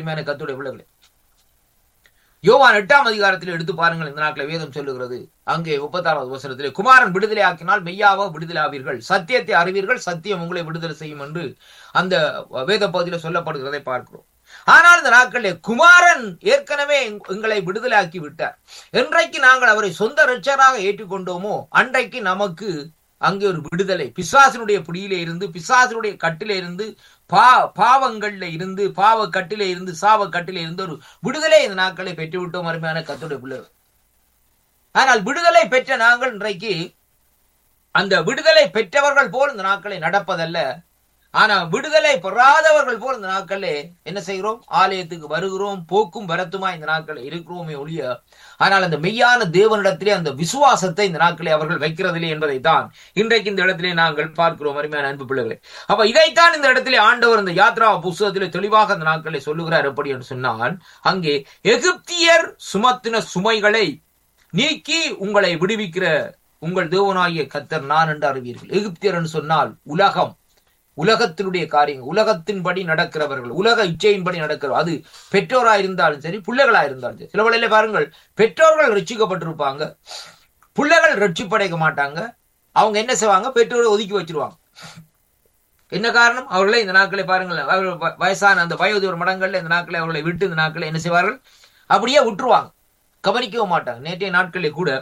அருமையான கத்துடைய பிள்ளைகளே யோவான் எட்டாம் அதிகாரத்தில் எடுத்து பாருங்கள் இந்த நாட்களை வேதம் சொல்லுகிறது அங்கே முப்பத்தாறாவது வசனத்திலே குமாரன் விடுதலை ஆக்கினால் மெய்யாவ விடுதலை ஆவீர்கள் சத்தியத்தை அறிவீர்கள் சத்தியம் உங்களை விடுதலை செய்யும் என்று அந்த வேத பகுதியில் சொல்லப்படுகிறதை பார்க்கிறோம் ஆனால் இந்த நாட்களிலே குமாரன் ஏற்கனவே எங்- எங்களை விடுதலையாக்கி விட்டார் என்றைக்கு நாங்கள் அவரை சொந்த ரட்சராக ஏற்றுக்கொண்டோமோ அன்றைக்கு நமக்கு அங்கே ஒரு விடுதலை பிசாசினுடைய பிடியிலே இருந்து பிசாசினுடைய கட்டிலே இருந்து பா பாவங்கள்ல இருந்து பாவ கட்டிலே இருந்து சாவ கட்டிலே இருந்து ஒரு விடுதலை இந்த நாட்களை பெற்றுவிட்டோம் அருமையான கத்துடைய பிள்ளைகள் ஆனால் விடுதலை பெற்ற நாங்கள் இன்றைக்கு அந்த விடுதலை பெற்றவர்கள் போல் இந்த நாட்களை நடப்பதல்ல ஆனா விடுதலை பெறாதவர்கள் போல் இந்த நாட்களே என்ன செய்கிறோம் ஆலயத்துக்கு வருகிறோம் போக்கும் வரத்துமா இந்த நாட்கள் இருக்கிறோமே ஒழிய ஆனால் அந்த மெய்யான தேவனிடத்திலே அந்த விசுவாசத்தை இந்த நாட்களை அவர்கள் வைக்கிறதில்லை என்பதை தான் இன்றைக்கு இந்த இடத்திலே நாங்கள் பார்க்கிறோம் அருமையான அன்பு பிள்ளைகளை அப்ப இதைத்தான் இந்த இடத்திலே ஆண்டவர் இந்த யாத்ரா புஸ்தகத்திலே தெளிவாக அந்த நாட்களை சொல்லுகிறார் எப்படி என்று சொன்னால் அங்கே எகிப்தியர் சுமத்தின சுமைகளை நீக்கி உங்களை விடுவிக்கிற உங்கள் தேவனாகிய கத்தர் நான் என்று அறிவீர்கள் எகிப்தியர் என்று சொன்னால் உலகம் உலகத்தினுடைய காரியங்கள் உலகத்தின்படி நடக்கிறவர்கள் உலக இச்சையின்படி நடக்கிற அது பெற்றோரா இருந்தாலும் சரி பிள்ளைகளா இருந்தாலும் சரி சில வேளையில பாருங்கள் பெற்றோர்கள் ரட்சிக்கப்பட்டிருப்பாங்க பிள்ளைகள் ரட்சிப்படைக்க மாட்டாங்க அவங்க என்ன செய்வாங்க பெற்றோரை ஒதுக்கி வச்சிருவாங்க என்ன காரணம் அவர்களை இந்த நாட்களை பாருங்கள் அவர்கள் வ- வயசான அந்த வயோதிபர் மடங்கள்ல இந்த நாட்களை அவர்களை விட்டு இந்த நாட்களை என்ன செய்வார்கள் அப்படியே விட்டுருவாங்க கவனிக்கவும் மாட்டாங்க நேற்றைய நாட்களில் கூட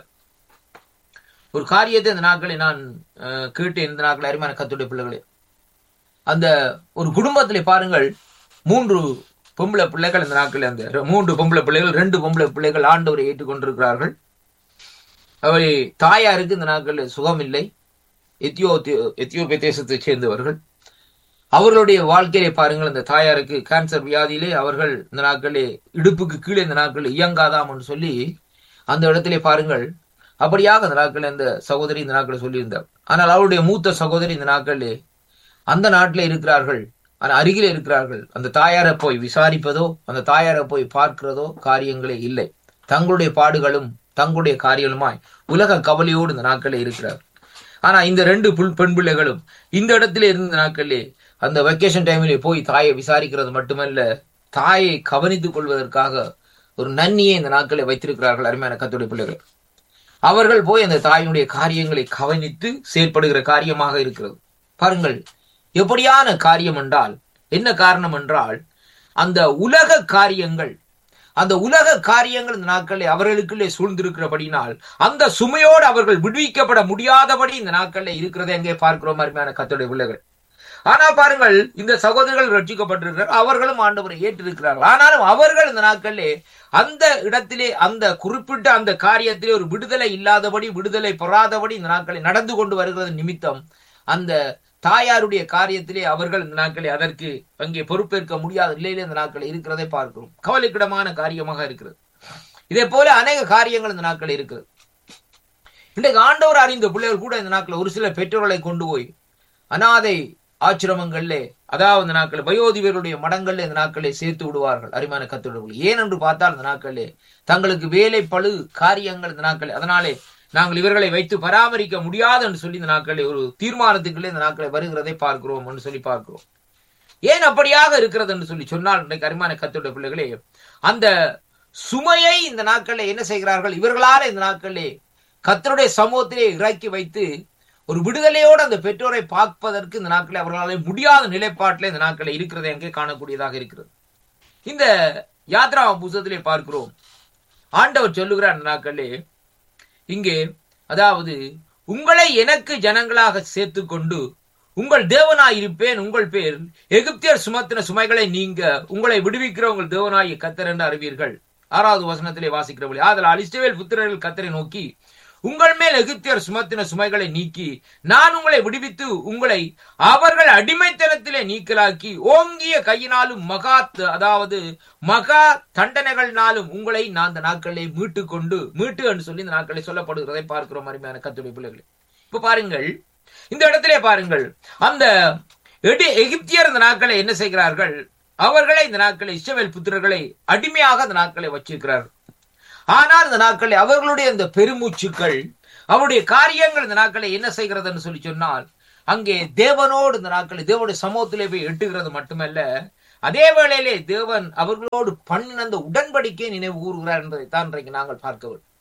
ஒரு காரியத்தை இந்த நாட்களை நான் அஹ், கேட்டேன் இந்த நாட்களை அருமையான கத்துடைய பிள்ளைகளே அந்த ஒரு குடும்பத்திலே பாருங்கள் மூன்று பொம்பளை பிள்ளைகள் இந்த நாட்களில் அந்த ரெ- மூன்று பொம்பளை பிள்ளைகள் ரெண்டு பொம்பளை பிள்ளைகள் ஆண்டவரை ஏற்றுக்கொண்டிருக்கிறார்கள் அவரை தாயாருக்கு இந்த நாட்களில் சுகம் இல்லை எத்தியோ எத்தியோப்பிய தேசத்தைச் சேர்ந்தவர்கள் அவர்களுடைய வாழ்க்கையிலே பாருங்கள் அந்த தாயாருக்கு கேன்சர் வியாதியிலே அவர்கள் இந்த நாட்களிலே இடுப்புக்கு கீழே இந்த நாட்களில் இயங்காதாம் என்று சொல்லி அந்த இடத்திலே பாருங்கள் அப்படியாக அந்த நாட்களில் அந்த சகோதரி இந்த நாட்களில் சொல்லியிருந்தார் ஆனால் அவருடைய மூத்த சகோதரி இந்த நாட்களிலே அந்த நாட்டிலே இருக்கிறார்கள் ஆனால் அருகிலே இருக்கிறார்கள் அந்த தாயாரை போய் விசாரிப்பதோ அந்த தாயாரை போய் பார்க்கிறதோ காரியங்களே இல்லை தங்களுடைய பாடுகளும் தங்களுடைய காரியங்களுமாய் உலக கவலையோடு இந்த நாட்களே இருக்கிறார் ஆனா இந்த ரெண்டு புல் பெண் பிள்ளைகளும் இந்த இடத்துல இருந்த நாட்களிலே அந்த வெக்கேஷன் டைமிலே போய் தாயை விசாரிக்கிறது மட்டுமல்ல தாயை கவனித்துக் கொள்வதற்காக ஒரு நன்னியை இந்த நாட்களை வைத்திருக்கிறார்கள் அருமையான கத்துடைய பிள்ளைகள் அவர்கள் போய் அந்த தாயினுடைய காரியங்களை கவனித்து செயற்படுகிற காரியமாக இருக்கிறது பாருங்கள் எப்படியான காரியம் என்றால் என்ன காரணம் என்றால் அந்த உலக காரியங்கள் அந்த உலக காரியங்கள் இந்த நாட்களில் அவர்களுக்குள்ளே சூழ்ந்திருக்கிறபடினால் அந்த சுமையோடு அவர்கள் விடுவிக்கப்பட முடியாதபடி இந்த நாட்களில் இருக்கிறதை எங்கே பார்க்கிறோம் அருமையான கத்தோடைய பிள்ளைகள் ஆனா பாருங்கள் இந்த சகோதரர்கள் ரட்சிக்கப்பட்டிருக்கிறார் அவர்களும் ஆண்டவரை ஏற்றிருக்கிறார்கள் ஆனாலும் அவர்கள் இந்த நாட்களிலே அந்த இடத்திலே அந்த குறிப்பிட்ட அந்த காரியத்திலே ஒரு விடுதலை இல்லாதபடி விடுதலை பெறாதபடி இந்த நாட்களில் நடந்து கொண்டு வருகிறது நிமித்தம் அந்த தாயாருடைய காரியத்திலே அவர்கள் இந்த நாட்களில் அதற்கு அங்கே பொறுப்பேற்க முடியாத நிலையிலே இந்த நாட்களில் இருக்கிறதை பார்க்கிறோம் கவலைக்கிடமான காரியமாக இருக்கிறது இதே போல அநேக காரியங்கள் இந்த நாட்களில் இருக்கிறது இன்றைக்கு ஆண்டவர் அறிந்த பிள்ளைகள் கூட இந்த நாட்களில் ஒரு சில பெற்றோர்களை கொண்டு போய் அனாதை ஆச்சிரமங்களிலே அதாவது இந்த நாட்களில் வயோதிபருடைய மடங்களில் இந்த நாட்களை சேர்த்து விடுவார்கள் அரிமான கத்துடர்கள் ஏன் என்று பார்த்தால் இந்த நாட்களிலே தங்களுக்கு வேலை பழு காரியங்கள் இந்த நாட்களில் அதனாலே நாங்கள் இவர்களை வைத்து பராமரிக்க முடியாது என்று சொல்லி இந்த நாட்களை ஒரு தீர்மானத்துக்குள்ளே இந்த நாட்களை வருகிறதை பார்க்கிறோம் என்று சொல்லி பார்க்கிறோம் ஏன் அப்படியாக இருக்கிறது என்று சொல்லி சொன்னால் இன்றைக்கு அரிமான கத்துடைய பிள்ளைகளே அந்த சுமையை இந்த நாட்களில் என்ன செய்கிறார்கள் இவர்களால இந்த நாட்களிலே கத்தருடைய சமூகத்திலே இறக்கி வைத்து ஒரு விடுதலையோடு அந்த பெற்றோரை பார்ப்பதற்கு இந்த நாட்களில் அவர்களால் முடியாத நிலைப்பாட்டில் இந்த நாட்களில் இருக்கிறது எங்கே காணக்கூடியதாக இருக்கிறது இந்த யாத்ரா புத்தகத்திலே பார்க்கிறோம் ஆண்டவர் சொல்லுகிறார் அந்த நாட்களிலே இங்கே அதாவது உங்களை எனக்கு ஜனங்களாக சேர்த்து கொண்டு உங்கள் தேவனாய் இருப்பேன் உங்கள் பேர் எகிப்தியர் சுமத்தின சுமைகளை நீங்க உங்களை விடுவிக்கிற உங்கள் தேவனாய் கத்தர் என்று அறிவீர்கள் ஆறாவது வசனத்திலே வாசிக்கிறவர்களே ஆதலால் இஸ்ரவேல் புத்திரர்கள் கத்தரை நோக்கி உங்கள் மேல் எகிப்தியர் சுமத்தின சுமைகளை நீக்கி நான் உங்களை விடுவித்து உங்களை அவர்கள் அடிமைத்தனத்திலே நீக்கலாக்கி ஓங்கிய கையினாலும் மகா அதாவது மகா தண்டனைகள்னாலும் உங்களை நான் அந்த நாட்களை மீட்டு கொண்டு மீட்டு என்று சொல்லி இந்த நாட்களை சொல்லப்படுகிறதை பார்க்கிறோம் அருமையான கத்துடைய பிள்ளைகளை இப்ப பாருங்கள் இந்த இடத்திலே பாருங்கள் அந்த எடி எகிப்தியர் இந்த நாட்களை என்ன செய்கிறார்கள் அவர்களை இந்த நாட்களை இஸ்ரவேல் புத்திரர்களை அடிமையாக அந்த நாட்களை வச்சிருக்கிறார்கள் ஆனால் இந்த நாட்களில் அவர்களுடைய இந்த பெருமூச்சுக்கள் அவருடைய காரியங்கள் இந்த நாட்களை என்ன செய்கிறது என்று சொல்லி சொன்னால் அங்கே தேவனோடு இந்த நாட்களை தேவனுடைய சமூகத்திலே போய் எட்டுகிறது மட்டுமல்ல அதே வேளையிலே தேவன் அவர்களோடு பண்ணின அந்த உடன்படிக்கை நினைவு கூறுகிறார் என்பதைத்தான் இன்றைக்கு நாங்கள் பார்க்க வேண்டும்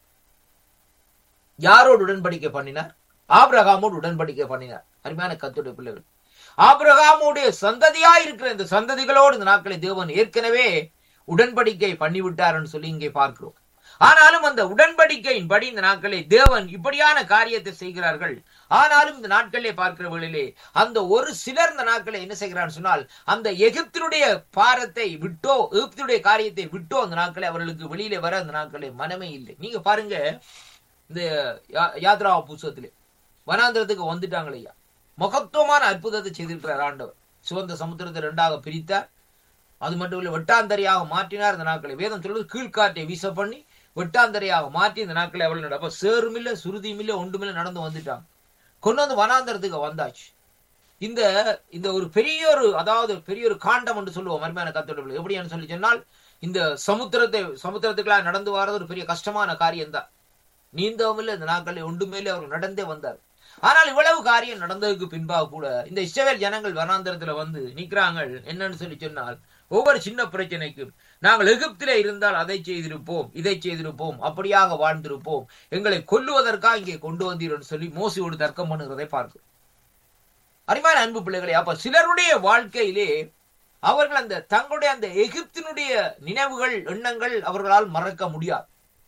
யாரோடு உடன்படிக்கை பண்ணினார் ஆபிரகாமோடு உடன்படிக்கை பண்ணினார் அருமையான கத்துடைய பிள்ளைகள் ஆபிரகாமுடைய சந்ததியா இருக்கிற இந்த சந்ததிகளோடு இந்த நாட்களை தேவன் ஏற்கனவே உடன்படிக்கை பண்ணிவிட்டார்னு சொல்லி இங்கே பார்க்கிறோம் ஆனாலும் அந்த உடன்படிக்கையின் படி இந்த நாட்களை தேவன் இப்படியான காரியத்தை செய்கிறார்கள் ஆனாலும் இந்த நாட்களிலே பார்க்கிற வேளையிலே அந்த ஒரு சிலர் இந்த நாட்களை என்ன செய்கிறார் சொன்னால் அந்த எகிப்தினுடைய பாரத்தை விட்டோ எகிப்தினுடைய காரியத்தை விட்டோ அந்த நாட்களை அவர்களுக்கு வெளியிலே வர அந்த நாட்களே மனமே இல்லை நீங்க பாருங்க இந்த யாத்ரா புஸ்தகத்திலே வனாந்திரத்துக்கு வந்துட்டாங்களே ஐயா மகத்துவமான அற்புதத்தை செய்திருக்கிறார் ஆண்டவர் சிவந்த சமுத்திரத்தை ரெண்டாக பிரித்தார் அது மட்டும் இல்லை வெட்டாந்தரையாக மாற்றினார் இந்த நாட்களை வேதம் சொல்வது கீழ்காற்றை வீச பண்ணி வெட்டாந்தரையாக மாற்றி இந்த நாட்களை அவள் நடப்ப சேரும் இல்லை சுருதியும் இல்லை ஒன்றுமில்லை நடந்து வந்துட்டாங்க கொண்டு வந்து வனாந்தரத்துக்கு வந்தாச்சு இந்த இந்த ஒரு பெரிய ஒரு அதாவது பெரிய ஒரு காண்டம் என்று சொல்லுவோம் மருமையான கத்தோட எப்படின்னு சொல்லி சொன்னால் இந்த சமுத்திரத்தை சமுத்திரத்துக்குலாம் நடந்து வர்றது ஒரு பெரிய கஷ்டமான காரியம் தான் நீந்தவும் இல்லை இந்த நாட்களில் ஒன்றுமேலே அவர் நடந்தே வந்தார் ஆனால் இவ்வளவு காரியம் நடந்ததுக்கு பின்பாக கூட இந்த இஸ்ரவேல் ஜனங்கள் வனாந்தரத்துல வந்து நிக்கிறாங்க என்னன்னு சொல்லி சொன்னால் ஒவ்வொரு சின்ன பிரச்சனைக்கும் நாங்கள் எகிப்திலே இருந்தால் அதை செய்திருப்போம் இதை செய்திருப்போம் அப்படியாக வாழ்ந்திருப்போம் எங்களை கொல்லுவதற்காக இங்கே கொண்டு வந்தீர்கள் சொல்லி மோசியோடு தர்க்கம் பண்ணுகிறதை பார்க்கிறோம் அருமையான அன்பு பிள்ளைகளே அப்ப சிலருடைய வாழ்க்கையிலே அவர்கள் அந்த தங்களுடைய அந்த எகிப்தினுடைய நினைவுகள் எண்ணங்கள் அவர்களால் மறக்க முடியாது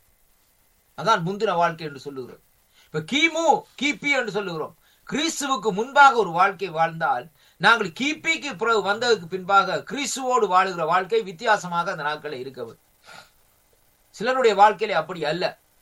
அதான் முந்தின வாழ்க்கை என்று சொல்லுகிறோம் இப்ப கிமு கிபி என்று சொல்லுகிறோம் கிறிஸ்துவுக்கு முன்பாக ஒரு வாழ்க்கை வாழ்ந்தால் நாங்கள் கிபிக்கு பிறகு வந்ததுக்கு பின்பாக கிறிஸ்துவோடு வாழுகிற வாழ்க்கை வித்தியாசமாக அந்த நாட்களில் இருக்க சிலருடைய வாழ்க்கையிலே அப்படி அல்ல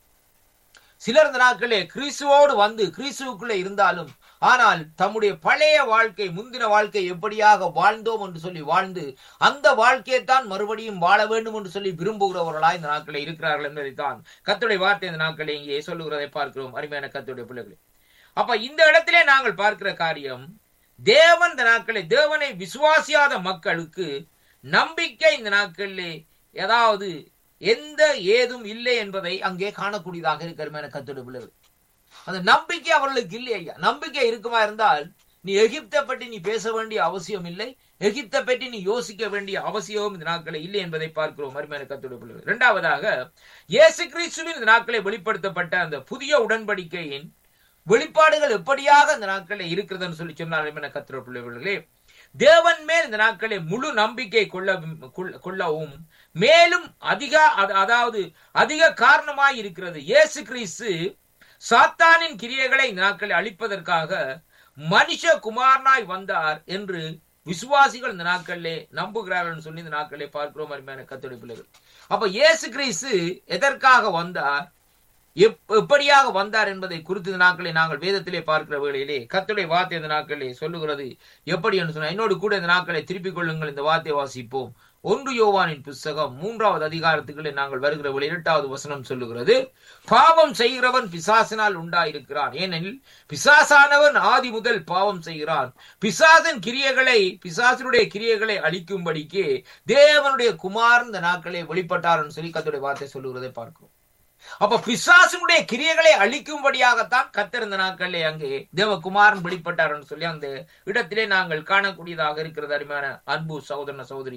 சிலர் இந்த நாட்களே கிறிஸ்துவோடு வந்து கிறிஸ்துவுக்குள்ளே இருந்தாலும் ஆனால் தம்முடைய பழைய வாழ்க்கை முந்தின வாழ்க்கை எப்படியாக வாழ்ந்தோம் என்று சொல்லி வாழ்ந்து அந்த வாழ்க்கையைத்தான் மறுபடியும் வாழ வேண்டும் என்று சொல்லி விரும்புகிறவர்களா இந்த நாட்களே இருக்கிறார்கள் என்பதைத்தான் கத்துடைய வார்த்தை இந்த நாட்களை இங்கே சொல்லுகிறதை பார்க்கிறோம் அருமையான கத்துடைய பிள்ளைகளை அப்ப இந்த இடத்திலே நாங்கள் பார்க்கிற காரியம் தேவன் இந்த நாட்களை தேவனை விசுவாசியாத மக்களுக்கு நம்பிக்கை இந்த நாட்களிலே ஏதாவது எந்த ஏதும் இல்லை என்பதை அங்கே காணக்கூடியதாக இருக்கிற கத்துடைய பிள்ளைகள் அந்த நம்பிக்கை அவர்களுக்கு இல்லை ஐயா நம்பிக்கை இருக்குமா இருந்தால் நீ எகிப்தை பற்றி நீ பேச வேண்டிய அவசியம் இல்லை எகிப்தை பற்றி நீ யோசிக்க வேண்டிய அவசியமும் இந்த நாட்களை இல்லை என்பதை பார்க்கிறோம் அருமையான கத்துடைய பிள்ளைகள் இரண்டாவதாக இயேசு கிறிஸ்துவின் இந்த நாட்களை வெளிப்படுத்தப்பட்ட அந்த புதிய உடன்படிக்கையின் வெளிப்பாடுகள் எப்படியாக இந்த நாட்களில் இருக்கிறதுன்னு சொல்லி சொன்னார் என கத்திர பிள்ளைகளே தேவன் மேல் இந்த நாட்களை முழு நம்பிக்கை கொள்ள கொள்ளவும் மேலும் அதிக அதாவது அதிக காரணமாய் இருக்கிறது இயேசு கிறிஸ்து சாத்தானின் கிரியைகளை இந்த நாட்களை அழிப்பதற்காக மனுஷ குமாரனாய் வந்தார் என்று விசுவாசிகள் இந்த நாட்களிலே நம்புகிறார்கள் சொல்லி இந்த நாட்களிலே பார்க்கிறோம் அருமையான கத்தோடைய பிள்ளைகள் அப்ப இயேசு கிறிஸ்து எதற்காக வந்தார் எப்படியாக வந்தார் என்பதை குறித்து நாட்களை நாங்கள் வேதத்திலே பார்க்கிற வேளையிலே கத்துடைய வார்த்தை இந்த நாட்களிலே சொல்லுகிறது எப்படி என்று சொன்னால் என்னோடு கூட இந்த நாட்களை திருப்பிக் கொள்ளுங்கள் இந்த வார்த்தை வாசிப்போம் ஒன்று யோவானின் புஸ்தகம் மூன்றாவது அதிகாரத்துக்களே நாங்கள் வருகிற வேளை இரண்டாவது வசனம் சொல்லுகிறது பாவம் செய்கிறவன் பிசாசினால் உண்டாயிருக்கிறான் ஏனெனில் பிசாசானவன் ஆதி முதல் பாவம் செய்கிறான் பிசாசன் கிரியைகளை பிசாசனுடைய கிரியைகளை அழிக்கும்படிக்கு தேவனுடைய குமார் இந்த நாட்களே வெளிப்பட்டார் சொல்லி கத்துடைய வார்த்தை சொல்லுகிறதை பார்க்கிறோம் அப்ப பிசாசனுடைய கிரியைகளை அழிக்கும்படியாகத்தான் கத்திருந்த நாட்களே அங்கே தேவகுமாரன் வெளிப்பட்டார் சொல்லி அந்த இடத்திலே நாங்கள் காணக்கூடியதாக இருக்கிறது அருமையான அன்பு சகோதரன சகோதரி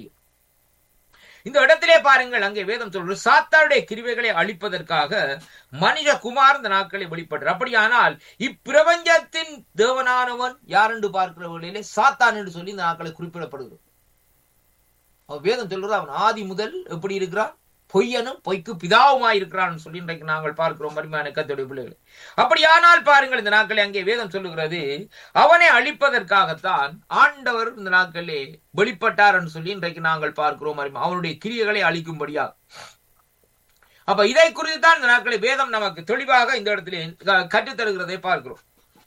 இந்த இடத்திலே பாருங்கள் அங்கே வேதம் சொல்றது சாத்தாருடைய கிருவைகளை அழிப்பதற்காக மனித குமார் இந்த நாட்களை வெளிப்பட்டார் அப்படியானால் இப்பிரபஞ்சத்தின் தேவனானவன் யார் என்று பார்க்கிற வேளையிலே சாத்தான் என்று சொல்லி இந்த நாட்களை குறிப்பிடப்படுகிறது வேதம் சொல்றது அவன் ஆதி முதல் எப்படி இருக்கிறான் பொய்யனும் பொய்க்கு பிதாவுமாய் இருக்கிறான் சொல்லி இன்றைக்கு நாங்கள் பார்க்கிறோம் மருமையான கத்தோடைய பிள்ளைகள் அப்படியானால் பாருங்கள் இந்த நாட்களை அங்கே வேதம் சொல்லுகிறது அவனை அழிப்பதற்காகத்தான் ஆண்டவர் இந்த நாட்களே வெளிப்பட்டார் சொல்லி இன்றைக்கு நாங்கள் பார்க்கிறோம் அவனுடைய கிரியைகளை அழிக்கும்படியா அப்ப இதை குறித்து தான் இந்த நாட்களை வேதம் நமக்கு தெளிவாக இந்த இடத்திலே கற்றுத்தருகிறதை பார்க்கிறோம்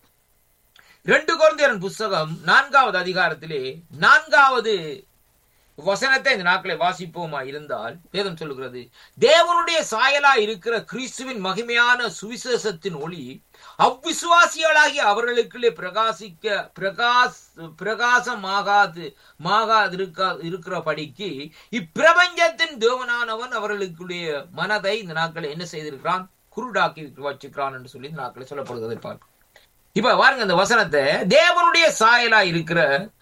ரெண்டு குழந்தையரன் புஸ்தகம் நான்காவது அதிகாரத்திலே நான்காவது வசனத்தை இந்த நாட்களை வாசிப்போமா இருந்தால் வேதம் சொல்லுகிறது தேவனுடைய சாயலா இருக்கிற கிறிஸ்துவின் மகிமையான சுவிசேஷத்தின் ஒளி அவ்விசுவாசிகளாகிய அவர்களுக்குள்ளே பிரகாசிக்க பிரகாஸ் பிரகாசமாகாது மாகாது இருக்க இருக்கிறபடிக்கு இப்பிரபஞ்சத்தின் தேவனானவன் அவர்களுக்குடைய மனதை இந்த நாட்களை என்ன செய்திருக்கிறான் குருடாக்கி வச்சுக்கிறான் என்று சொல்லி இந்த நாட்களை சொல்லப்படுவதை பார்க்கும் இப்ப பாருங்க இந்த வசனத்தை தேவனுடைய சாயலா இருக்கிற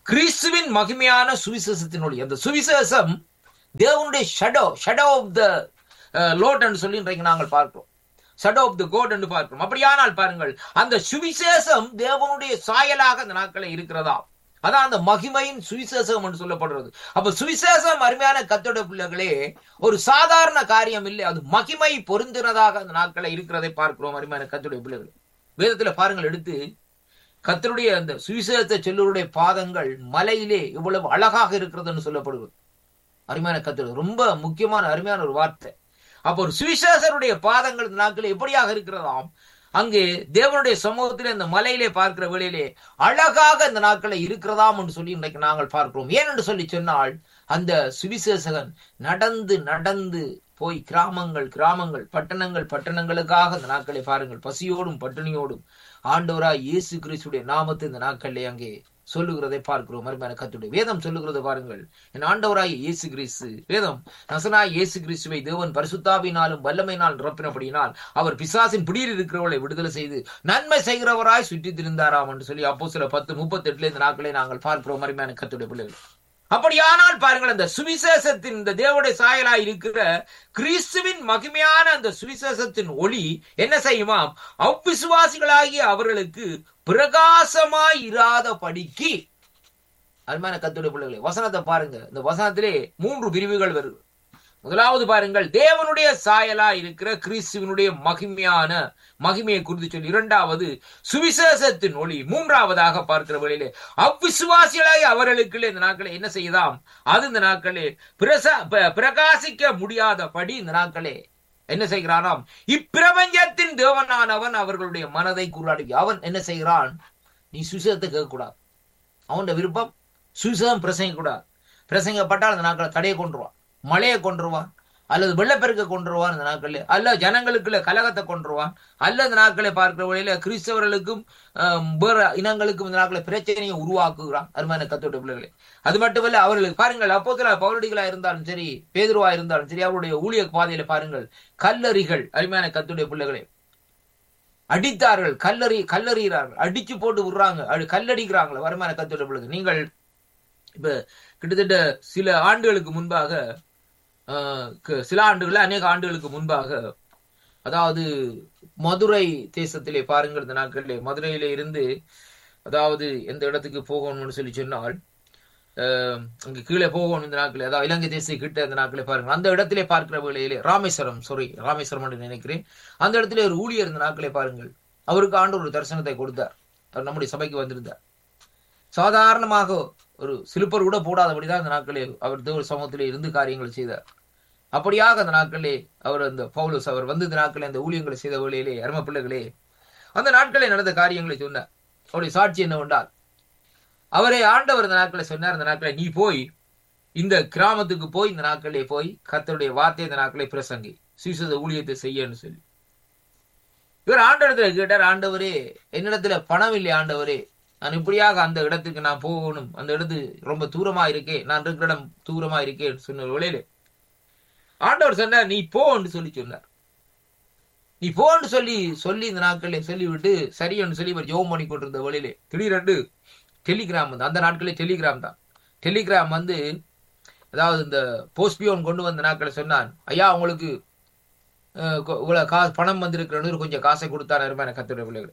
கிறிஸ்துவின் மகிமையான சுவிசேஷத்தின் ஒளி அந்த சுவிசேஷம் தேவனுடைய shadow shadow of the Lord என்று சொல்லி இன்றைக்கு நாங்கள் பார்க்கிறோம் ஷடோ ஆஃப் த கோட் என்று பார்க்கிறோம் அப்படியானால் பாருங்கள் அந்த சுவிசேஷம் தேவனுடைய சாயலாக அந்த நாட்களில் இருக்கிறதா அதான் அந்த மகிமையின் சுவிசேஷம் என்று சொல்லப்படுறது அப்ப சுவிசேஷம் அருமையான கத்தோட பிள்ளைகளே ஒரு சாதாரண காரியம் இல்லை அது மகிமை பொருந்தினதாக அந்த நாட்களை இருக்கிறதை பார்க்கிறோம் அருமையான கத்தோடைய பிள்ளைகள் வேதத்துல பாருங்கள் எடுத்து கத்தருடைய அந்த சுவிசேஷத்தை செல்லுடைய பாதங்கள் மலையிலே இவ்வளவு அழகாக இருக்கிறதுன்னு சொல்லப்படுகிறது அருமையான கத்தோடு ரொம்ப முக்கியமான அருமையான ஒரு வார்த்தை அப்போ ஒரு சுவிசேஷருடைய பாதங்கள் இந்த நாட்கள் எப்படியாக இருக்கிறதாம் அங்கே தேவனுடைய சமூகத்திலே இந்த மலையிலே பார்க்கிற வேளையிலே அழகாக இந்த நாட்களை இருக்கிறதாம் என்று சொல்லி இன்றைக்கு நாங்கள் பார்க்கிறோம் ஏன் என்று சொல்லி சொன்னால் அந்த சுவிசேஷகன் நடந்து நடந்து போய் கிராமங்கள் கிராமங்கள் பட்டணங்கள் பட்டணங்களுக்காக இந்த நாட்களை பாருங்கள் பசியோடும் பட்டினியோடும் ஆண்டவராய் இயேசு கிறிஸ்துடைய நாமத்தை இந்த நாட்களிலே அங்கே சொல்லுகிறதை பார்க்கிறோம் மறுமையான கத்துடைய வேதம் சொல்லுகிறதை பாருங்கள் என் ஆண்டவராய் இயேசு கிறிஸ்து வேதம் நசனாய் இயேசு கிறிஸ்துவை தேவன் பரிசுத்தாவினாலும் வல்லமையினால் நிரப்பினபடியினால் அவர் பிசாசின் பிடியில் இருக்கிறவர்களை விடுதலை செய்து நன்மை செய்கிறவராய் சுற்றி திருந்தாராம் என்று சொல்லி அப்போ சில பத்து முப்பத்தி எட்டுல இந்த நாட்களை நாங்கள் பார்க்கிறோம் மறுமையான கத்துடைய பிள்ளைகள் அப்படியானால் பாருங்கள் அந்த சுவிசேஷத்தின் இந்த தேவடைய சாயலாய் இருக்கிற கிறிஸ்துவின் மகிமையான அந்த சுவிசேஷத்தின் ஒளி என்ன செய்யுமாம் அவ்விசுவாசிகளாகிய அவர்களுக்கு பிரகாசமாய் இராத படிக்கு அருமையான கத்துடைய பிள்ளைகளே வசனத்தை பாருங்க இந்த வசனத்திலே மூன்று பிரிவுகள் வருது முதலாவது பாருங்கள் தேவனுடைய சாயலா இருக்கிற கிறிஸ்துவனுடைய மகிமையான மகிமையை குறித்து சொல்லி இரண்டாவது சுவிசேஷத்தின் ஒளி மூன்றாவதாக பார்க்கிற வழியிலே அவ்விசுவாசிகளாய் அவர்களுக்கு இந்த நாட்களை என்ன செய்யலாம் அது இந்த நாட்களே பிரசா பிரகாசிக்க முடியாதபடி இந்த நாட்களே என்ன செய்கிறானாம் இப்பிரபஞ்சத்தின் தேவனானவன் அவர்களுடைய மனதை கூறாடி அவன் என்ன செய்கிறான் நீ சுவிசேஷத்தை கேட்கக்கூடாது அவனோட விருப்பம் சுவிசேஷம் பிரசங்க கூடாது பிரசங்கப்பட்டால் அந்த நாட்களை தடையை கொண்டுருவான் மழையை கொண்டுருவான் அல்லது வெள்ளப்பெருக்க கொண்டுருவான் இந்த நாட்களில் அல்ல ஜனங்களுக்குள்ள கலகத்தை கொண்டுருவான் அல்ல இந்த நாட்களை பார்க்கிற வழியில கிறிஸ்தவர்களுக்கும் வேற இனங்களுக்கும் இந்த நாட்களை பிரச்சனையை உருவாக்குகிறான் அருமையான கத்தோட்ட பிள்ளைகளே அது மட்டுமல்ல அவர்களுக்கு பாருங்கள் அப்போதுல பௌரடிகளா இருந்தாலும் சரி பேதுருவா இருந்தாலும் சரி அவருடைய ஊழிய பாதையில பாருங்கள் கல்லறிகள் அருமையான கத்துடைய பிள்ளைகளே அடித்தார்கள் கல்லறி கல்லறிகிறார்கள் அடிச்சு போட்டு விடுறாங்க கல்லடிக்கிறாங்களே வருமான கத்தோட பிள்ளைகள் நீங்கள் இப்ப கிட்டத்தட்ட சில ஆண்டுகளுக்கு முன்பாக சில ஆண்டுகள் அநேக ஆண்டுகளுக்கு முன்பாக அதாவது மதுரை தேசத்திலே பாருங்கள் இந்த நாட்களிலே மதுரையில இருந்து அதாவது எந்த இடத்துக்கு போகணும்னு சொல்லி சொன்னால் அங்க கீழே போகணும் இந்த நாட்களே அதாவது இலங்கை தேச கிட்ட இந்த நாட்களே பாருங்க அந்த இடத்திலே பார்க்கிற வேளையிலே ராமேஸ்வரம் சாரி ராமேஸ்வரம் என்று நினைக்கிறேன் அந்த இடத்துல ஒரு ஊழியர் இந்த நாட்களே பாருங்கள் அவருக்கு ஆண்டு ஒரு தரிசனத்தை கொடுத்தார் அவர் நம்முடைய சபைக்கு வந்திருந்தார் சாதாரணமாக ஒரு சிலுப்பர் கூட போடாதபடிதான் அந்த நாட்களே அவர் தேவ சமூகத்திலே இருந்து காரியங்களை செய்தார் அப்படியாக அந்த நாட்களே அவர் அந்த பவுலஸ் அவர் வந்து இந்த நாட்களே அந்த ஊழியங்களை செய்த வேளையிலே அரும பிள்ளைகளே அந்த நாட்களே நடந்த காரியங்களை சொன்னார் அவருடைய சாட்சி என்னவென்றால் அவரை ஆண்டவர் இந்த நாட்களை சொன்னார் இந்த நாட்களை நீ போய் இந்த கிராமத்துக்கு போய் இந்த நாட்களே போய் கத்தருடைய வார்த்தை இந்த நாட்களை பிரசங்கி சுவிசத ஊழியத்தை செய்யன்னு சொல்லி இவர் ஆண்டவரத்துல கேட்டார் ஆண்டவரே என்னிடத்துல பணம் இல்லை ஆண்டவரே நான் இப்படியாக அந்த இடத்துக்கு நான் போகணும் அந்த இடத்து ரொம்ப தூரமா இருக்கே நான் இருக்கிற இடம் தூரமா இருக்கேன் சொன்ன வேளையில ஆண்டவர் சொன்னார் நீ போன்னு சொல்லி சொன்னார் நீ போன்னு சொல்லி சொல்லி இந்த நாட்களில் சொல்லிவிட்டு சரியன்னு சொல்லி இவர் ஜோம் பண்ணி கொண்டிருந்த வழியிலே திடீரென்று டெலிகிராம் வந்து அந்த நாட்களே டெலிகிராம் தான் டெலிகிராம் வந்து அதாவது இந்த போஸ்ட்பியோன் கொண்டு வந்த நாட்களை சொன்னான் ஐயா உங்களுக்கு இவ்வளவு கா பணம் வந்திருக்கிறன்னு கொஞ்சம் காசை கொடுத்தார் அருமையான கத்துடைய பிள்ளைகள்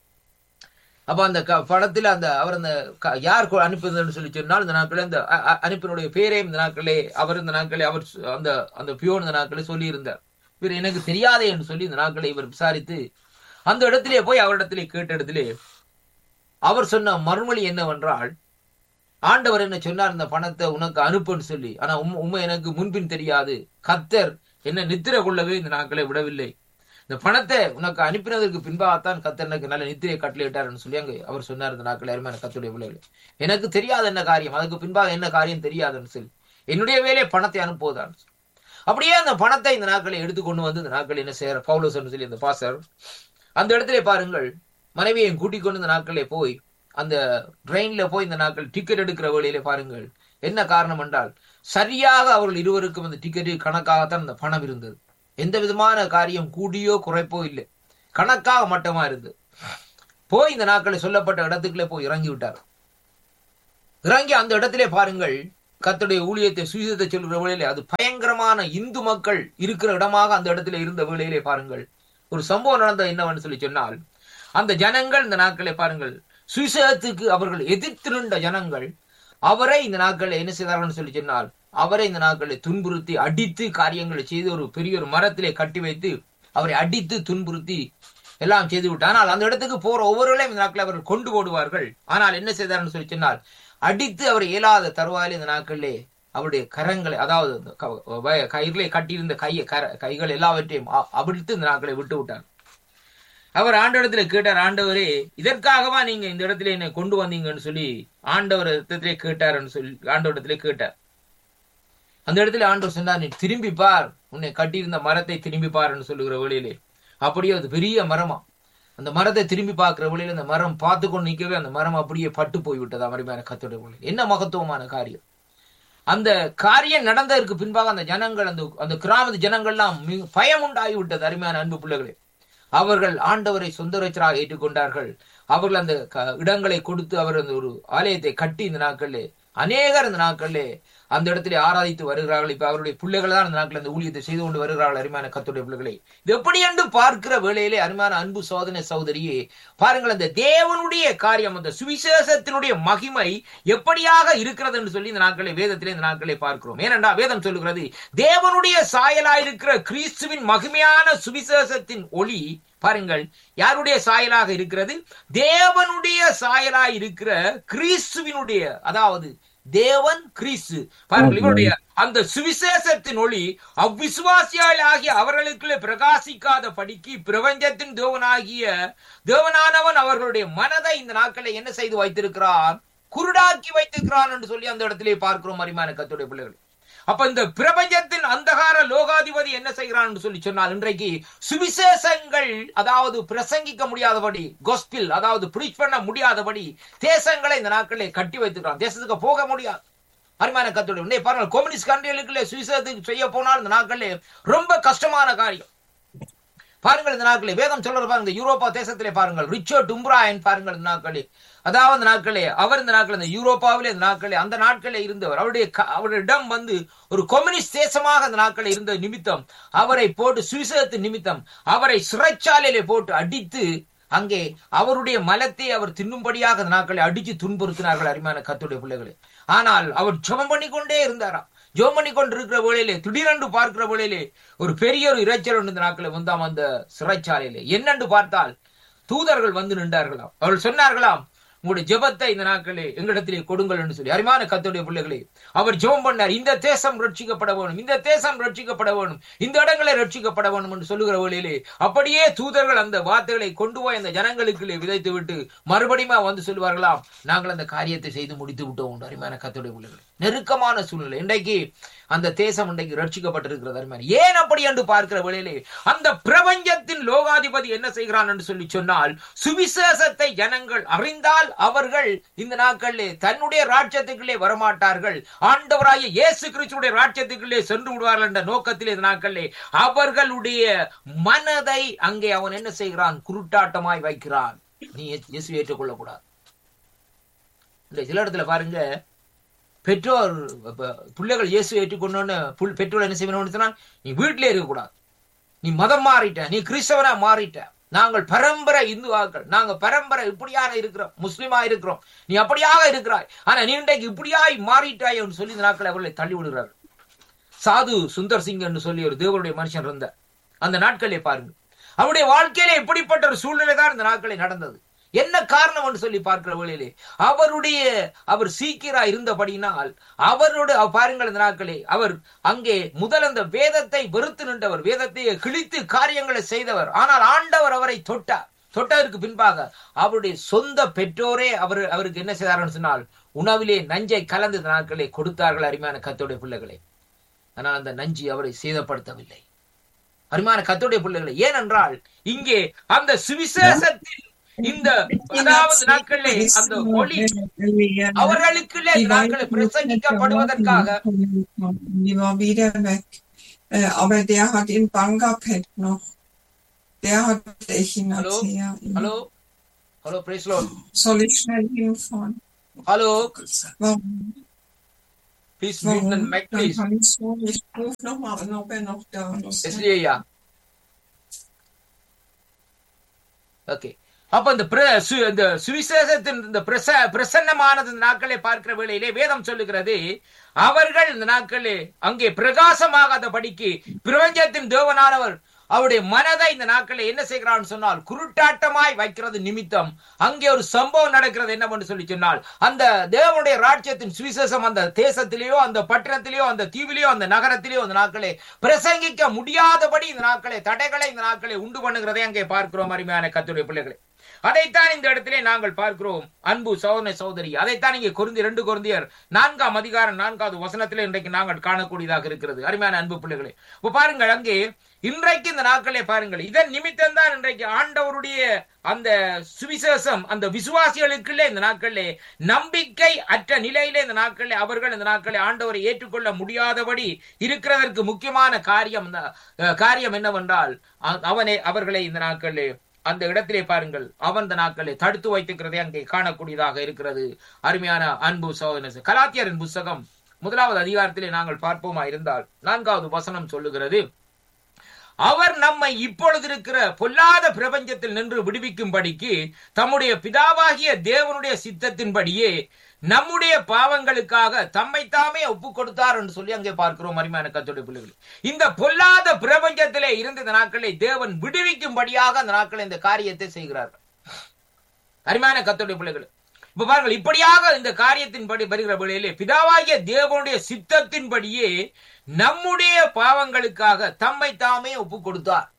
அப்ப அந்த படத்துல அந்த அவர் அந்த யார் அனுப்புதுன்னு சொல்லி சொன்னால் இந்த நாட்களே இந்த அனுப்பினுடைய பேரையும் இந்த நாட்களே அவர் இந்த நாட்களே அவர் அந்த அந்த பியோன் இந்த நாட்களே சொல்லி இருந்தார் இவர் எனக்கு தெரியாதே என்று சொல்லி இந்த நாட்களை இவர் விசாரித்து அந்த இடத்திலே போய் அவரிடத்திலே கேட்ட இடத்திலே அவர் சொன்ன மறுமொழி என்னவென்றால் ஆண்டவர் என்ன சொன்னார் இந்த பணத்தை உனக்கு அனுப்புன்னு சொல்லி ஆனா உண்மை எனக்கு முன்பின் தெரியாது கத்தர் என்ன நித்திர கொள்ளவே இந்த நாட்களை விடவில்லை இந்த பணத்தை உனக்கு அனுப்பினதற்கு பின்பாகத்தான் கத்தர் எனக்கு நல்ல நித்திரையை கட்டளையிட்டார்னு சொல்லி அங்கே அவர் சொன்னார் இந்த நாட்கள் அருமையான கத்துடைய பிள்ளைகள் எனக்கு தெரியாத என்ன காரியம் அதுக்கு பின்பாக என்ன காரியம் தெரியாதுன்னு சொல்லி என்னுடைய வேலையை பணத்தை அனுப்புவதான் அப்படியே அந்த பணத்தை இந்த நாட்களை எடுத்துக்கொண்டு வந்து இந்த நாட்கள் என்ன செய்யற பவுலஸ் சொல்லி இந்த பாசர் அந்த இடத்துல பாருங்கள் மனைவியையும் கூட்டிக் கொண்டு இந்த நாட்களே போய் அந்த ட்ரெயின்ல போய் இந்த நாட்கள் டிக்கெட் எடுக்கிற வழியிலே பாருங்கள் என்ன காரணம் என்றால் சரியாக அவர்கள் இருவருக்கும் அந்த டிக்கெட் கணக்காகத்தான் அந்த பணம் இருந்தது எந்த விதமான காரியம் கூடியோ குறைப்போ இல்லை கணக்காக மட்டமா இருந்தது போய் இந்த நாட்களை சொல்லப்பட்ட இடத்துக்குள்ளே போய் இறங்கி விட்டார் இறங்கி அந்த இடத்திலே பாருங்கள் கர்த்தருடைய ஊழியத்தை சுவிசத்தை சொல்கிற வேளையிலே அது பயங்கரமான இந்து மக்கள் இருக்கிற இடமாக அந்த இடத்துல இருந்த வேளையிலே பாருங்கள் ஒரு சம்பவம் நடந்தது என்னவென்று சொல்லி சொன்னால் அந்த ஜனங்கள் இந்த நாட்களை பாருங்கள் சுவிசேஷத்துக்கு அவர்கள் எதிர்த்து நின்ற ஜனங்கள் அவரை இந்த நாட்களில் என்ன செய்தார்கள் சொல்லி சொன்னால் அவரை இந்த நாட்களில் துன்புறுத்தி அடித்து காரியங்களை செய்து ஒரு பெரிய ஒரு மரத்திலே கட்டி வைத்து அவரை அடித்து துன்புறுத்தி எல்லாம் செய்து விட்டார் ஆனால் அந்த இடத்துக்கு போற ஒவ்வொருவரையும் இந்த நாட்களில் அவர்கள் கொண்டு போடுவார்கள் ஆனால் என்ன செய்தார்கள் சொல்லி சொன்னால் அடித்து அவர் இயலாத தருவாயில் இந்த நாட்களிலே அவருடைய கரங்களை அதாவது இந்த க- வய- கயிறிலே கட்டியிருந்த கையை கர கைகள் எல்லாவற்றையும் அ- அவிழ்த்து இந்த நாட்களை விட்டு விட்டார் அவர் ஆண்டவரத்துல கேட்டார் ஆண்டவரே இதற்காகவா நீங்க இந்த இடத்துல என்னை கொண்டு வந்தீங்கன்னு சொல்லி ஆண்டவர் இடத்திலே கேட்டாருன்னு சொல்லி ஆண்டவரிடத்திலே கேட்டார் அந்த இடத்துல ஆண்டவர் சொன்னார் நீ திரும்பி பார் உன்னை கட்டியிருந்த மரத்தை திரும்பி பாருன்னு சொல்லுகிற வேளையிலே அப்படியே அது பெரிய மரமா அந்த மரத்தை திரும்பி பார்க்கிற வேளையில அந்த மரம் பார்த்து கொண்டு நிற்கவே அந்த மரம் அப்படியே பட்டு போய்விட்டது அமரிமையான கத்தோட வேளையில் என்ன மகத்துவமான காரியம் அந்த காரியம் நடந்ததற்கு பின்பாக அந்த ஜனங்கள் அந்த அந்த கிராமத்து ஜனங்கள்லாம் மிக பயம் உண்டாகி விட்டது அருமையான அன்பு பிள்ளைகளே அவர்கள் ஆண்டவரை சொந்த ரச்சராக ஏற்றுக்கொண்டார்கள் அவர்கள் அந்த க- இடங்களை கொடுத்து அவர் அந்த ஒரு ஆலயத்தை கட்டி இந்த நாட்களிலே அநேகர் இந்த நாட்களிலே அந்த இடத்திலே ஆராதித்து வருகிறார்கள் இப்ப அவருடைய பிள்ளைகள் தான் அந்த நாட்களில் அந்த ஊழியத்தை செய்து கொண்டு வருகிறார்கள் அருமையான கத்துடைய பிள்ளைகளை இது எப்படி என்று பார்க்கிற வேளையிலே அருமையான அன்பு சோதனை சகோதரியே பாருங்கள் அந்த தேவனுடைய காரியம் அந்த சுவிசேஷத்தினுடைய மகிமை எப்படியாக இருக்கிறது என்று சொல்லி இந்த நாட்களை வேதத்திலே இந்த நாட்களை பார்க்கிறோம் ஏனென்றா வேதம் சொல்லுகிறது தேவனுடைய சாயலாயிருக்கிற கிறிஸ்துவின் மகிமையான சுவிசேஷத்தின் ஒளி பாருங்கள் யாருடைய சாயலாக இருக்கிறது தேவனுடைய சாயலாய் இருக்கிற கிறிஸ்துவினுடைய அதாவது தேவன் கிறிஸ்து பாருங்கள் இவருடைய அந்த சுவிசேஷத்தின் ஒளி அவ்விசுவாசியால் ஆகிய அவர்களுக்குள்ளே பிரகாசிக்காத படிக்கு பிரபஞ்சத்தின் தேவனாகிய தேவனானவன் அவர்களுடைய மனதை இந்த நாட்களை என்ன செய்து வைத்திருக்கிறான் குருடாக்கி வைத்திருக்கிறான் என்று சொல்லி அந்த இடத்திலே பார்க்கிறோம் அரிமான கத்துடைய பிள்ளைகள் அப்ப இந்த பிரபஞ்சத்தின் அந்தகார லோகாதிபதி என்ன செய்கிறான் என்று சொல்லி சொன்னால் இன்றைக்கு சுவிசேஷங்கள் அதாவது பிரசங்கிக்க முடியாதபடி gospel அதாவது preach பண்ண முடியாதபடி தேசங்களை இந்த நாட்களிலே கட்டி வைத்திருக்கிறான் தேசத்துக்கு போக முடியாது அருமையான கத்தோட உடனே பாருங்கள் கம்யூனிஸ்ட் கண்ட்ரிகளுக்குள்ளே சுவிசேஷத்துக்கு செய்ய போனால் இந்த நாட்களிலே ரொம்ப கஷ்டமான காரியம் பாருங்கள் இந்த நாட்களே வேதம் சொல்றது பாருங்க யூரோப்பா தேசத்திலே பாருங்கள் ரிச்சர்ட் உம்ராயன் பாருங்கள் இந்த நாட்களே அதாவது இந்த நாட்களே அவர் இந்த நாட்கள் இந்த யூரோப்பாவிலே இந்த நாட்களே அந்த நாட்களே இருந்தவர் அவருடைய க- அவருடைய இடம் வந்து ஒரு கம்யூனிஸ்ட் தேசமாக அந்த நாட்களில் இருந்த நிமித்தம் அவரை போட்டு சுவிசேஷத்து நிமித்தம் அவரை சிறைச்சாலையிலே போட்டு அடித்து அங்கே அவருடைய மலத்தை அவர் தின்னும்படியாக அந்த நாட்களை அடித்து துன்புறுத்தினார்கள் அருமையான கத்துடைய பிள்ளைகளே ஆனால் அவர் ஜெபம் பண்ணி கொண்டே இருந்தாராம் ஜெபம் பண்ணி கொண்டு இருக்கிற வேளையிலே திடீரென்று பார்க்கிற வேளையிலே ஒரு பெரிய ஒரு இரைச்சல் ஒன்று இந்த நாட்களை வந்தாம் அந்த சிறைச்சாலையிலே என்னென்று பார்த்தால் தூதர்கள் வந்து நின்றார்களாம் அவர்கள் சொன்னார்களாம் உங்களுடைய ஜெபத்தை இந்த நாட்களே எங்களிடத்திலே கொடுங்கள் என்று சொல்லி அருமையான கத்துடைய பிள்ளைகளே அவர் ஜெபம் பண்ணார் இந்த தேசம் ரட்சிக்கப்பட வேணும் இந்த தேசம் ரட்சிக்கப்பட வேணும் இந்த இடங்களை ரட்சிக்கப்பட வேணும் என்று சொல்லுகிற வேளையிலே அப்படியே தூதர்கள் அந்த வார்த்தைகளை கொண்டு போய் அந்த ஜனங்களுக்குள்ளே விதைத்து விட்டு மறுபடியும் வந்து சொல்லுவார்களாம் நாங்கள் அந்த காரியத்தை செய்து முடித்து விட்டோம் என்று அருமையான கத்துடைய பிள்ளைகளே நெருக்கமான சூழ்நிலை இன்றைக்கு அந்த தேசம் இன்றைக்கு ரட்சிக்கப்பட்டிருக்கிறது அருமையான ஏன் அப்படி என்று பார்க்கிற வேளையிலே அந்த பிரபஞ்சத்தின் லோகாதிபதி என்ன செய்கிறான் என்று சொல்லி சொன்னால் சுவிசேஷத்தை ஜனங்கள் அறிந்தால் அவர்கள் இந்த நாட்களிலே தன்னுடைய ராஜ்யத்துக்குள்ளே வரமாட்டார்கள் ஆண்டவராகிய இயேசு கிறிஸ்துடைய ராஜ்யத்துக்குள்ளே சென்று விடுவார்கள் என்ற நோக்கத்திலே இந்த நாட்களிலே அவர்களுடைய மனதை அங்கே அவன் என்ன செய்கிறான் குருட்டாட்டமாய் வைக்கிறான் நீ இயேசு ஏற்றுக்கொள்ளக்கூடாது இந்த சில இடத்துல பாருங்க பெற்றோர் இப்ப பிள்ளைகள் இயேசு ஏற்றுக்கொண்டோன்னு புல் பெற்றோர் என்ன செய்யணும்னு சொன்னா நீ வீட்டிலே இருக்கக்கூடாது நீ மதம் மாறிட்ட நீ கிறிஸ்தவனா மாறிட்ட நாங்கள் பரம்பரை இந்துவாக்கள் நாங்க பரம்பரை இப்படியாக இருக்கிறோம் முஸ்லிமா இருக்கிறோம் நீ அப்படியாக இருக்கிறாய் ஆனா நீ இன்றைக்கு இப்படியாய் மாறிட்டாய் என்று சொல்லி இந்த நாட்கள் அவர்களை தள்ளி விடுகிறார்கள் சாது சுந்தர் சிங் என்று சொல்லி ஒரு தேவனுடைய மனுஷன் இருந்தார் அந்த நாட்களே பாருங்க அவருடைய வாழ்க்கையிலே இப்படிப்பட்ட ஒரு சூழ்நிலை தான் இந்த நாட்களே நடந்தது என்ன காரணம் என்று சொல்லி பார்க்கிற வேளையிலே அவருடைய அவர் சீக்கிரா இருந்தபடியினால் அவரோட அவ- பாருங்கள் இந்த நாட்களே அவர் அங்கே முதல் அந்த வேதத்தை வெறுத்து நின்றவர் வேதத்தை கிழித்து காரியங்களை செய்தவர் ஆனால் ஆண்டவர் அவரை தொட்டார் தொட்டதற்கு பின்பாக அவருடைய சொந்த பெற்றோரே அவர் அவருக்கு என்ன செய்தார்கள் சொன்னால் உணவிலே நஞ்சை கலந்து இந்த நாட்களே கொடுத்தார்கள் அருமையான கத்தோடைய பிள்ளைகளை ஆனால் அந்த நஞ்சு அவரை சேதப்படுத்தவில்லை அருமையான கத்தோடைய பிள்ளைகளை ஏனென்றால் இங்கே அந்த சுவிசேஷத்தில் இந்த அதாவது நாட்களிலே அந்த ஒளி அவர்களுக்குள்ளே இந்த நாட்களை பிரசங்கிக்கப்படுவதற்காக Die war wieder weg. Äh, aber der hat in Bangkok noch. Der hat Hallo? Echinacea. Hello hello praise Lord Soll ich schnell hinfahren? Hallo, Warum? please mute the Warum? mic, Dann please. kann ich so, ich rufe nochmal an, ob er noch da ist. इसलिए या okay அப்ப இந்த பிர- சு- இந்த சுவிசேஷத்தின் இந்த பிரச பிரசன்னமானது இந்த நாட்களை பார்க்கிற வேளையிலே வேதம் சொல்லுகிறது அவர்கள் இந்த நாட்களே அங்கே பிரகாசமாகாத படிக்கு பிரபஞ்சத்தின் தேவனானவர் அவருடைய மனதை இந்த நாட்களை என்ன செய்கிறான்னு சொன்னால் குருட்டாட்டமாய் வைக்கிறது நிமித்தம் அங்கே ஒரு சம்பவம் நடக்கிறது என்னவென்று சொல்லி சொன்னால் அந்த தேவனுடைய ராஜ்யத்தின் சுவிசேஷம் அந்த தேசத்திலேயோ அந்த பட்டணத்திலேயோ அந்த தீவிலேயோ அந்த நகரத்திலேயோ அந்த நாட்களே பிரசங்கிக்க முடியாதபடி இந்த நாட்களை தடைகளை இந்த நாட்களை உண்டு பண்ணுகிறதை அங்கே பார்க்கிறோம் அருமையான கத்துடைய பிள்ளைகளை அதைத்தான் இந்த இடத்திலே நாங்கள் பார்க்கிறோம் அன்பு சோதனை சோதரி அதைத்தான் இங்கே குருந்தி ரெண்டு குருந்தியர் நான்காம் அதிகாரம் நான்காவது வசனத்திலே இன்றைக்கு நாங்கள் காணக்கூடியதாக இருக்கிறது அருமையான அன்பு பிள்ளைகளே இப்ப பாருங்கள் அங்கே இன்றைக்கு இந்த நாட்களே பாருங்கள் இதன் நிமித்தம் தான் இன்றைக்கு ஆண்டவருடைய அந்த சுவிசேஷம் அந்த விசுவாசிகளுக்குள்ளே இந்த நாட்களிலே நம்பிக்கை அற்ற நிலையிலே இந்த நாட்களிலே அவர்கள் இந்த நாட்களை ஆண்டவரை ஏற்றுக்கொள்ள முடியாதபடி இருக்கிறதற்கு முக்கியமான காரியம் இந்த, அஹ், காரியம் என்னவென்றால் அ- அவனை அவர்களை இந்த நாட்களிலே அந்த இடத்திலே பாருங்கள் அவன் இந்த நாட்களை தடுத்து வைத்திருக்கிறதை அங்கே காணக்கூடியதாக இருக்கிறது அருமையான அன்பு சோதனை கலாத்தியரின் புஸ்தகம் முதலாவது அதிகாரத்திலே நாங்கள் பார்ப்போமா இருந்தால் நான்காவது வசனம் சொல்லுகிறது அவர் நம்மை இப்பொழுது இருக்கிற பொல்லாத பிரபஞ்சத்தில் நின்று விடுவிக்கும்படிக்கு தம்முடைய பிதாவாகிய தேவனுடைய சித்தத்தின்படியே நம்முடைய பாவங்களுக்காக தம்மை தாமே ஒப்பு கொடுத்தார் என்று சொல்லி அங்கே பார்க்கிறோம் அருமையான கத்தோடைய பிள்ளைகள் இந்த பொல்லாத பிரபஞ்சத்திலே இருந்த இந்த நாட்களை தேவன் விடுவிக்கும்படியாக அந்த நாட்களை இந்த காரியத்தை செய்கிறார்கள் அருமையான கத்தோடைய பிள்ளைகள் இப்ப பாருங்கள் இப்படியாக இந்த காரியத்தின்படி வருகிற வேளையிலே பிதாவாகிய தேவனுடைய சித்தத்தின்படியே நம்முடைய பாவங்களுக்காக தம்மை தாமே ஒப்பு கொடுத்தார்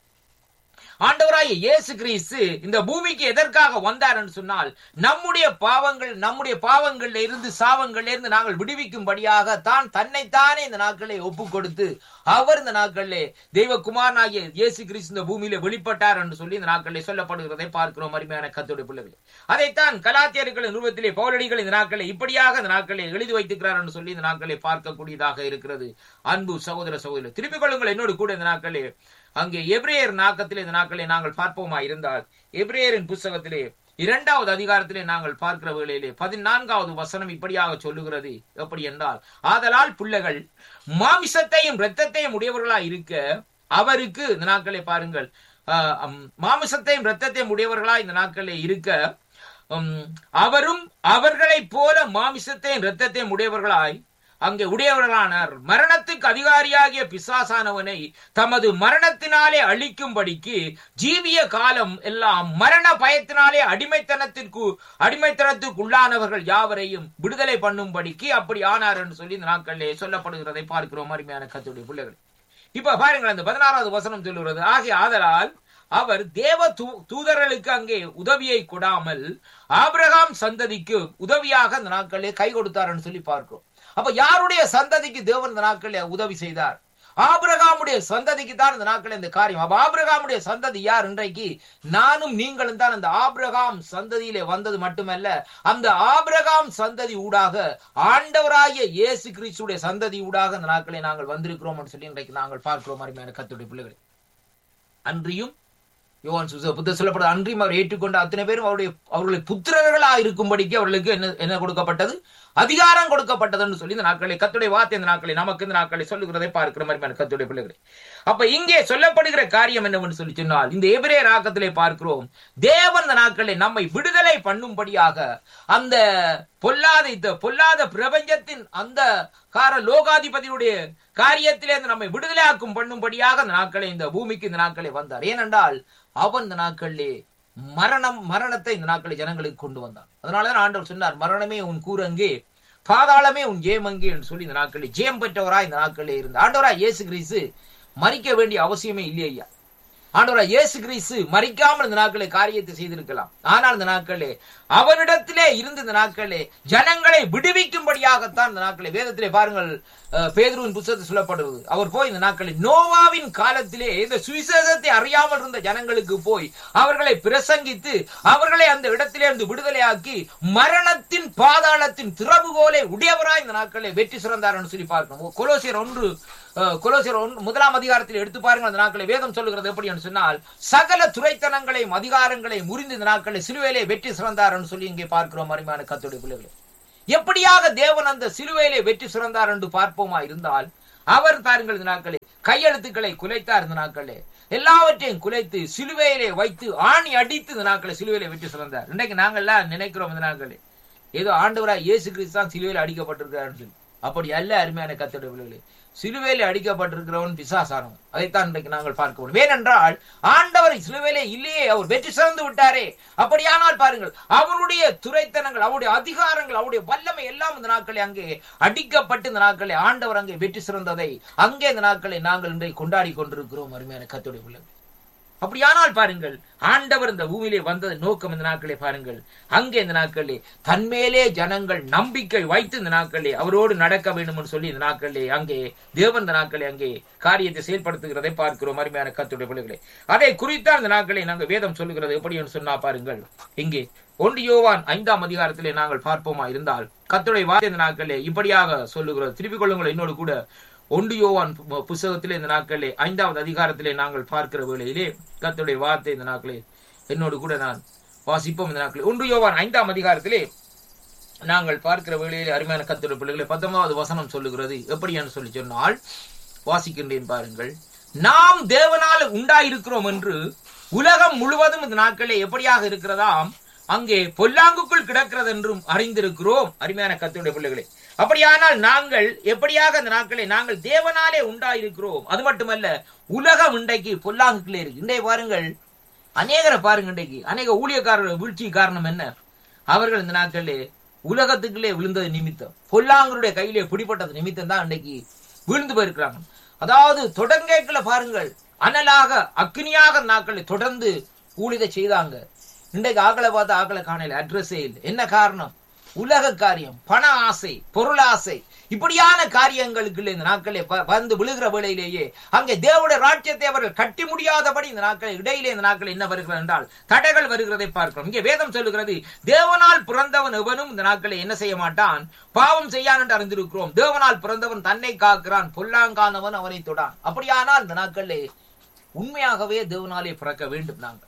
ஆண்டவராகிய இயேசு கிறிஸ்து இந்த பூமிக்கு எதற்காக வந்தார் என்று சொன்னால் நம்முடைய பாவங்கள் நம்முடைய பாவங்கள்ல இருந்து சாவங்கள்ல இருந்து நாங்கள் விடுவிக்கும்படியாக தான் தன்னைத்தானே இந்த நாட்களை ஒப்பு கொடுத்து அவர் இந்த நாட்களிலே தெய்வகுமாரனாகிய இயேசு கிறிஸ்து இந்த பூமியில வெளிப்பட்டார் என்று சொல்லி இந்த நாட்களிலே சொல்லப்படுகிறதை பார்க்கிறோம் அருமையான கத்தோடைய பிள்ளைகள் அதைத்தான் கலாத்தியர்களின் நிறுவத்திலே பௌரடிகள் இந்த நாட்களை இப்படியாக இந்த நாட்களை எழுதி வைத்திருக்கிறார் என்று சொல்லி இந்த நாட்களை பார்க்கக்கூடியதாக இருக்கிறது அன்பு சகோதர சகோதரர் திருப்பிக் கொள்ளுங்கள் என்னோடு கூட இந்த நாட்களே அங்கே எபிரேயர் நாக்கத்திலே இந்த நாட்களை நாங்கள் பார்ப்போமா இருந்தால் எபிரேயரின் புஸ்தகத்திலே இரண்டாவது அதிகாரத்திலே நாங்கள் பார்க்கிற வேளையிலே பதினான்காவது வசனம் இப்படியாக சொல்லுகிறது எப்படி என்றால் ஆதலால் பிள்ளைகள் மாமிசத்தையும் இரத்தத்தையும் உடையவர்களாய் இருக்க அவருக்கு இந்த நாட்களை பாருங்கள் ஆஹ், அம், மாமிசத்தையும் இரத்தத்தையும் உடையவர்களாய் இந்த நாட்களே இருக்க உம், அவரும் அவர்களைப் போல மாமிசத்தையும் இரத்தத்தையும் உடையவர்களாய் அங்கே உடையவர்களானார் மரணத்துக்கு அதிகாரியாகிய பிசாசானவனை தமது மரணத்தினாலே அழிக்கும்படிக்கு ஜீவிய காலம் எல்லாம் மரண பயத்தினாலே அடிமைத்தனத்திற்கு அடிமைத்தனத்துக்கு உள்ளானவர்கள் யாவரையும் விடுதலை பண்ணும்படிக்கு அப்படி ஆனார் என்று சொல்லி இந்த நாட்களிலே சொல்லப்படுகிறதை பார்க்கிறோம் அருமையான கத்துடைய பிள்ளைகள் இப்ப பாருங்கள் அந்த பதினாறாவது வசனம் சொல்லுகிறது ஆகிய ஆதலால் அவர் தேவ தூ- தூதர்களுக்கு அங்கே உதவியை கொடாமல் ஆபிரகாம் சந்ததிக்கு உதவியாக அந்த நாட்களிலே கை கொடுத்தார்னு சொல்லி பார்க்கிறோம் அப்ப யாருடைய சந்ததிக்கு தேவன் இந்த நாட்களில் உதவி செய்தார் ஆபிரகாமுடைய சந்ததிக்கு தான் இந்த நாட்களில் இந்த காரியம் அப்ப ஆபிரகாமுடைய சந்ததி யார் இன்றைக்கு நானும் நீங்களும் தான் அந்த ஆபிரகாம் சந்ததியிலே வந்தது மட்டுமல்ல அந்த ஆபிரகாம் சந்ததி ஊடாக ஆண்டவராகிய இயேசு கிறிஸ்துடைய சந்ததி ஊடாக அந்த நாட்களை நாங்கள் வந்திருக்கிறோம் சொல்லி இன்றைக்கு நாங்கள் பார்க்கிறோம் அருமையான கத்துடைய பிள்ளைகளை அன்றியும் யோவான் சுச புத்த சொல்லப்படுது அன்றியும் அவர் ஏற்றுக்கொண்ட அத்தனை பேரும் அவருடைய அவர்களை புத்திரர்களா இருக்கும்படிக்கு அவர்களுக்கு என்ன என்ன கொடுக்கப்பட்டது அதிகாரம் கொடுக்கப்பட்டதுன்னு சொல்லி இந்த நாட்களை கத்துடைய வார்த்தை இந்த நாட்களை நமக்கு இந்த நாட்களை சொல்லுகிறதை பார்க்கிற மாதிரி கத்துடைய பிள்ளைகளை அப்ப இங்கே சொல்லப்படுகிற காரியம் என்னவென்று சொல்லி சொன்னால் இந்த எபிரே ராக்கத்திலே பார்க்கிறோம் தேவன் இந்த நாட்களை நம்மை விடுதலை பண்ணும்படியாக அந்த பொல்லாத இந்த பொல்லாத பிரபஞ்சத்தின் அந்த கார லோகாதிபதியுடைய காரியத்திலே இருந்து நம்மை விடுதலையாக்கும் பண்ணும்படியாக அந்த நாட்களை இந்த பூமிக்கு இந்த நாட்களை வந்தார் ஏனென்றால் அவன் இந்த நாட்களிலே மரணம் மரணத்தை இந்த நாட்களை ஜனங்களுக்கு கொண்டு வந்தான் அதனாலதான் ஆண்டவர் சொன்னார் மரணமே உன் கூரங்கே பாதாளமே உன் ஜெயமங்கே என்று சொல்லி இந்த நாட்களில் ஜெயம் பெற்றவராய் இந்த நாட்களிலே இருந்த ஆண்டவராய் இயேசு கிறிஸ்து மறிக்க வேண்டிய அவசியமே இல்லையா ஆண்டவராய் இயேசு கிறிஸ்து மறிக்காமல் இந்த நாட்களை காரியத்தை செய்திருக்கலாம் ஆனால் இந்த நாட்களே அவனிடத்திலே இருந்து இந்த நாட்களே ஜனங்களை விடுவிக்கும்படியாகத்தான் இந்த நாட்களை வேதத்திலே பாருங்கள் அஹ், பேதுருவின் புத்தகத்தில் சொல்லப்படுவது அவர் போய் இந்த நாட்களில் நோவாவின் காலத்திலே இந்த சுவிசேஷத்தை அறியாமல் இருந்த ஜனங்களுக்கு போய் அவர்களை பிரசங்கித்து அவர்களை அந்த இடத்திலே இருந்து விடுதலையாக்கி மரணத்தின் பாதாளத்தின் திறவுகோலை உடையவராய் இந்த நாட்களை வெற்றி சிறந்தார்னு சொல்லி பார்க்கணும் கொலோசியர் ஒன்று அஹ், கொலோசியர் ஒன்று முதலாம் அதிகாரத்தில் எடுத்து பாருங்கள் அந்த நாட்களை வேதம் சொல்லுகிறது எப்படி என்று சொன்னால் சகல துறைத்தனங்களையும் அதிகாரங்களையும் முறிந்து இந்த நாட்களை சிலுவையிலே வெற்றி சிறந்தார்னு சொல்லி இங்கே பார்க்கிறோம் அருமையான கத்துடைய பிள்ளைகளை எப்படியாக தேவன் அந்த சிலுவையிலே வெற்றி சிறந்தார் என்று பார்ப்போமா இருந்தால் அவர் பாருங்கள் இந்த நாட்களே கையெழுத்துக்களை குலைத்தார் இந்த நாட்களே எல்லாவற்றையும் குலைத்து சிலுவையிலே வைத்து ஆணி அடித்து இந்த நாட்களை சிலுவையிலே வெற்றி சிறந்தார் இன்னைக்கு நாங்கள்லாம் நினைக்கிறோம் இந்த நாட்களே ஏதோ ஆண்டவராய் இயேசு கிறிஸ்து தான் சிலுவையில் அடிக்கப்பட்டிருக்கிறார் சொல்லி அப்படி அல்ல அருமையான கத்தோட விளைவுகளே சிலுவையில் அடிக்கப்பட்டிருக்கிறவன் பிசாசானவன் அதைத்தான் இன்றைக்கு நாங்கள் பார்க்க முடியும் ஏனென்றால் ஆண்டவர் சிலுவையிலே இல்லையே அவர் வெற்றி சிறந்து விட்டாரே அப்படியானால் பாருங்கள் அவருடைய துறைத்தனங்கள் அவருடைய அதிகாரங்கள் அவருடைய வல்லமை எல்லாம் இந்த நாட்களை அங்கே அடிக்கப்பட்டு இந்த நாட்களை ஆண்டவர் அங்கே வெற்றி சிறந்ததை அங்கே இந்த நாட்களை நாங்கள் இன்றைக்கு கொண்டாடி கொண்டிருக்கிறோம் அருமையான கத்தோடைய பிள்ளைகள் அப்படியானால் பாருங்கள் ஆண்டவர் இந்த பூமியிலே வந்தது நோக்கம் இந்த நாட்களே பாருங்கள் அங்கே இந்த நாட்களே தன்மேலே ஜனங்கள் நம்பிக்கை வைத்து இந்த நாட்களே அவரோடு நடக்க வேண்டும் என்று சொல்லி இந்த நாட்களே அங்கே தேவன் இந்த நாட்களே அங்கே காரியத்தை செயல்படுத்துகிறதை பார்க்கிறோம் அருமையான கத்துடைய பிள்ளைகளே அதை குறித்தான் இந்த நாட்களை நாங்கள் வேதம் சொல்லுகிறது எப்படி என்று சொன்னா பாருங்கள் இங்கே ஒன்று யோவான் ஐந்தாம் அதிகாரத்திலே நாங்கள் பார்ப்போமா இருந்தால் கத்துடைய வார்த்தை இந்த நாட்களே இப்படியாக சொல்லுகிறது திருப்பிக் கொள்ளுங்கள் என்னோடு கூட ஒன்று யோவான் பு- புஸ்தகத்திலே இந்த நாட்களிலே ஐந்தாவது அதிகாரத்திலே நாங்கள் பார்க்கிற வேளையிலே கர்த்தருடைய வார்த்தை இந்த நாட்களே என்னோடு கூட நான் வாசிப்போம் இந்த நாட்களே ஒன்று யோவான் ஐந்தாம் அதிகாரத்திலே நாங்கள் பார்க்கிற வேளையிலே அருமையான கர்த்தருடைய பிள்ளைகளை பத்தொன்பதாவது வசனம் சொல்லுகிறது எப்படி என்று சொல்லி சொன்னால் வாசிக்கின்றேன் பாருங்கள் நாம் தேவனால் உண்டாயிருக்கிறோம் என்று உலகம் முழுவதும் இந்த நாட்களே எப்படியாக இருக்கிறதாம் அங்கே பொல்லாங்குக்குள் கிடக்கிறது என்றும் அறிந்திருக்கிறோம் அருமையான கர்த்தருடைய பிள்ளைகளே அப்படியானால் நாங்கள் எப்படியாக இந்த நாட்களை நாங்கள் தேவனாலே உண்டாயிருக்கிறோம் அது மட்டுமல்ல உலகம் இன்றைக்கு பொல்லாங்குக்குள்ளே இருக்கு இன்றைய பாருங்கள் அநேகரை பாருங்க இன்றைக்கு அநேக ஊழியக்காரர்கள் வீழ்ச்சி காரணம் என்ன அவர்கள் இந்த நாட்களிலே உலகத்துக்குள்ளே விழுந்தது நிமித்தம் பொல்லாங்கருடைய கையிலே பிடிப்பட்டது நிமித்தம் தான் இன்றைக்கு விழுந்து போயிருக்கிறாங்க அதாவது தொடங்கேக்குள்ள பாருங்கள் அனலாக அக்னியாக நாட்களை தொடர்ந்து ஊழியதை செய்தாங்க இன்றைக்கு ஆக்களை பார்த்து ஆக்களை காணல அட்ரஸே இல்லை என்ன காரணம் உலக காரியம் பண ஆசை பொருளாசை இப்படியான காரியங்களுக்கு இந்த நாட்களே ப- வந்து விழுகிற வேளையிலேயே அங்கே தேவனுடைய ராஜ்யத்தை அவர்கள் கட்டி முடியாதபடி இந்த நாட்கள் இடையிலே இந்த நாட்கள் என்ன வருகிறது என்றால் தடைகள் வருகிறதை பார்க்கிறோம் இங்கே வேதம் சொல்லுகிறது தேவனால் பிறந்தவன் எவனும் இந்த நாட்களை என்ன செய்ய மாட்டான் பாவம் செய்யான் என்று அறிந்திருக்கிறோம் தேவனால் பிறந்தவன் தன்னை காக்கிறான் பொல்லாங்கானவன் அவனை தொடான் அப்படியானால் இந்த நாட்களிலே உண்மையாகவே தேவனாலே பிறக்க வேண்டும் நாங்கள்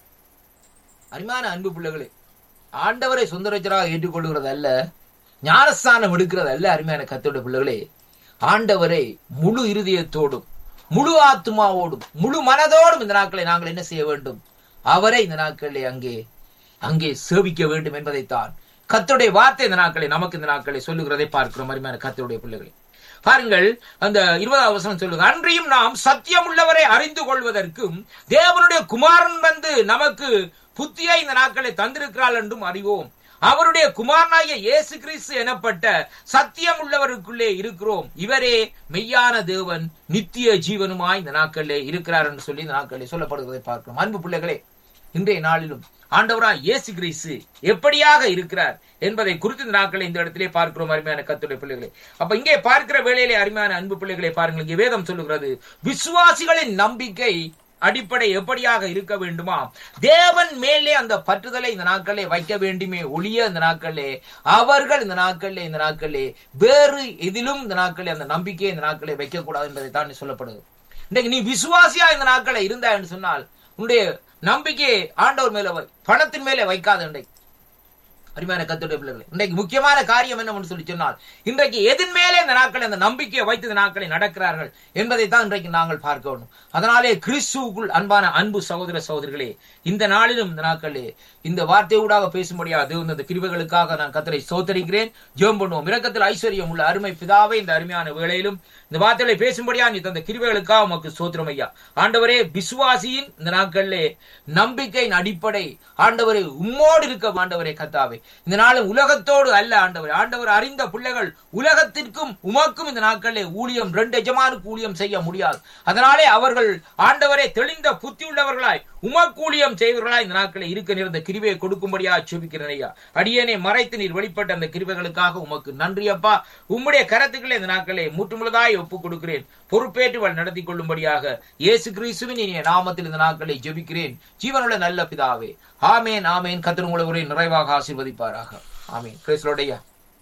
அருமையான அன்பு பிள்ளைகளே ஆண்டவரை சுந்தரச்சராக ஏற்றுக்கொள்கிறது அல்ல ஞானஸ்தானம் எடுக்கிறது அல்ல அருமையான கத்தோட பிள்ளைகளே ஆண்டவரை முழு இருதயத்தோடும் முழு ஆத்மாவோடும் முழு மனதோடும் இந்த நாட்களை நாங்கள் என்ன செய்ய வேண்டும் அவரை இந்த நாட்களிலே அங்கே அங்கே சேவிக்க வேண்டும் என்பதைத்தான் கத்தருடைய வார்த்தை இந்த நாட்களை நமக்கு இந்த நாட்களை சொல்லுகிறதை பார்க்கிறோம் அருமையான கத்தருடைய பிள்ளைகளே பாருங்கள் அந்த இருபதாவது வசனம் சொல்லுங்க அன்றியும் நாம் சத்தியம் உள்ளவரை அறிந்து கொள்வதற்கும் தேவனுடைய குமாரன் வந்து நமக்கு புத்தியை இந்த நாட்களை தந்திருக்கிறாள் என்றும் அறிவோம் அவருடைய குமாரனாகிய இயேசு கிறிஸ்து எனப்பட்ட சத்தியம் உள்ளவருக்குள்ளே இருக்கிறோம் இவரே மெய்யான தேவன் நித்திய ஜீவனுமாய் இந்த நாட்களிலே இருக்கிறார் என்று சொல்லி இந்த நாட்களிலே சொல்லப்படுவதை பார்க்கிறோம் அன்பு பிள்ளைகளே இன்றைய நாளிலும் ஆண்டவராய் இயேசு கிறிஸ்து எப்படியாக இருக்கிறார் என்பதை குறித்து இந்த நாட்களை இந்த இடத்திலே பார்க்கிறோம் அருமையான கத்துடைய பிள்ளைகளே அப்ப இங்கே பார்க்கிற வேளையிலே அருமையான அன்பு பிள்ளைகளை பாருங்கள் இங்கே வேதம் சொல்லுகிறது விசுவாசிகளின் நம்பிக்கை அடிப்படை எப்படியாக இருக்க வேண்டுமா தேவன் மேலே அந்த பற்றுதலை இந்த நாட்களே வைக்க வேண்டுமே ஒளிய இந்த நாட்களே அவர்கள் இந்த நாட்களே இந்த நாட்களே வேறு எதிலும் இந்த நாட்களே அந்த நம்பிக்கையை இந்த நாட்களே வைக்க கூடாது என்பதை தான் சொல்லப்படுது இன்னைக்கு நீ விசுவாசியா இந்த நாட்களை இருந்தா என்று சொன்னால் உன்னுடைய நம்பிக்கையை ஆண்டவர் மேல வை பணத்தின் மேலே வைக்காத இன்றைக்கு அருமையான கத்துடைய பிள்ளைகளே இன்றைக்கு முக்கியமான காரியம் என்னவென்று சொல்லி சொன்னால் இன்றைக்கு எதன் மேலே இந்த நாட்களை அந்த நம்பிக்கையை வைத்து இந்த நாட்களை நடக்கிறார்கள் என்பதை தான் இன்றைக்கு நாங்கள் பார்க்க வேண்டும் அதனாலே கிறிஸ்துவுக்குள் அன்பான அன்பு சகோதர சகோதரிகளே இந்த நாளிலும் இந்த நாட்களே இந்த வார்த்தையூடாக பேசும்படியாக தேவன் இந்த கிருபைகளுக்காக நான் கத்தரை சோத்தரிக்கிறேன் ஜெபம் பண்ணுவோம் இரக்கத்தில் ஐஸ்வர்யம் உள்ள அருமை பிதாவே இந்த அருமையான வேளையிலும் இந்த வார்த்தைகளை பேசும்படியா நீ தந்த கிருபைகளுக்காக உமக்கு சோத்திரம் ஐயா ஆண்டவரே விசுவாசியின் இந்த நாட்களிலே நம்பிக்கையின் அடிப்படை ஆண்டவரே உம்மோடு இருக்க ஆண்டவரே கத்தாவே இந்த நாளும் உலகத்தோடு அல்ல ஆண்டவர் ஆண்டவர் அறிந்த பிள்ளைகள் உலகத்திற்கும் உமக்கும் இந்த நாட்களிலே ஊழியம் ரெண்டு எஜமானுக்கு ஊழியம் செய்ய முடியாது அதனாலே அவர்கள் ஆண்டவரே தெளிந்த புத்தி உள்ளவர்களாய் உமக்கு ஊழியம் செய்வர்களாய் இந்த நாட்களை இருக்க நேர்ந்த கிருபையை கொடுக்கும்படியா செபிக்கிறேன் ஐயா அடியனை மறைத்து நீர் வெளிப்பட்ட அந்த கிருபைகளுக்காக உமக்கு நன்றி அப்பா உம்முடைய கரத்துக்களை இந்த நாட்களை முற்றுமுழுதாய் ஒப்புக் கொடுக்கிறேன் பொறுப்பேற்றுவள் நடத்தி கொள்ளும்படியாக இயேசு கிறிஸ்துவின் இனிய நாமத்தில் இந்த நாட்களை ஜெபிக்கிறேன் ஜீவனுள்ள நல்ல பிதாவே ஆமேன் ஆமேன் கத்திர உங்களை உரை நிறைவாக ஆசீர்வதிப்பாராக ஆமேன் பிரேசலோடையா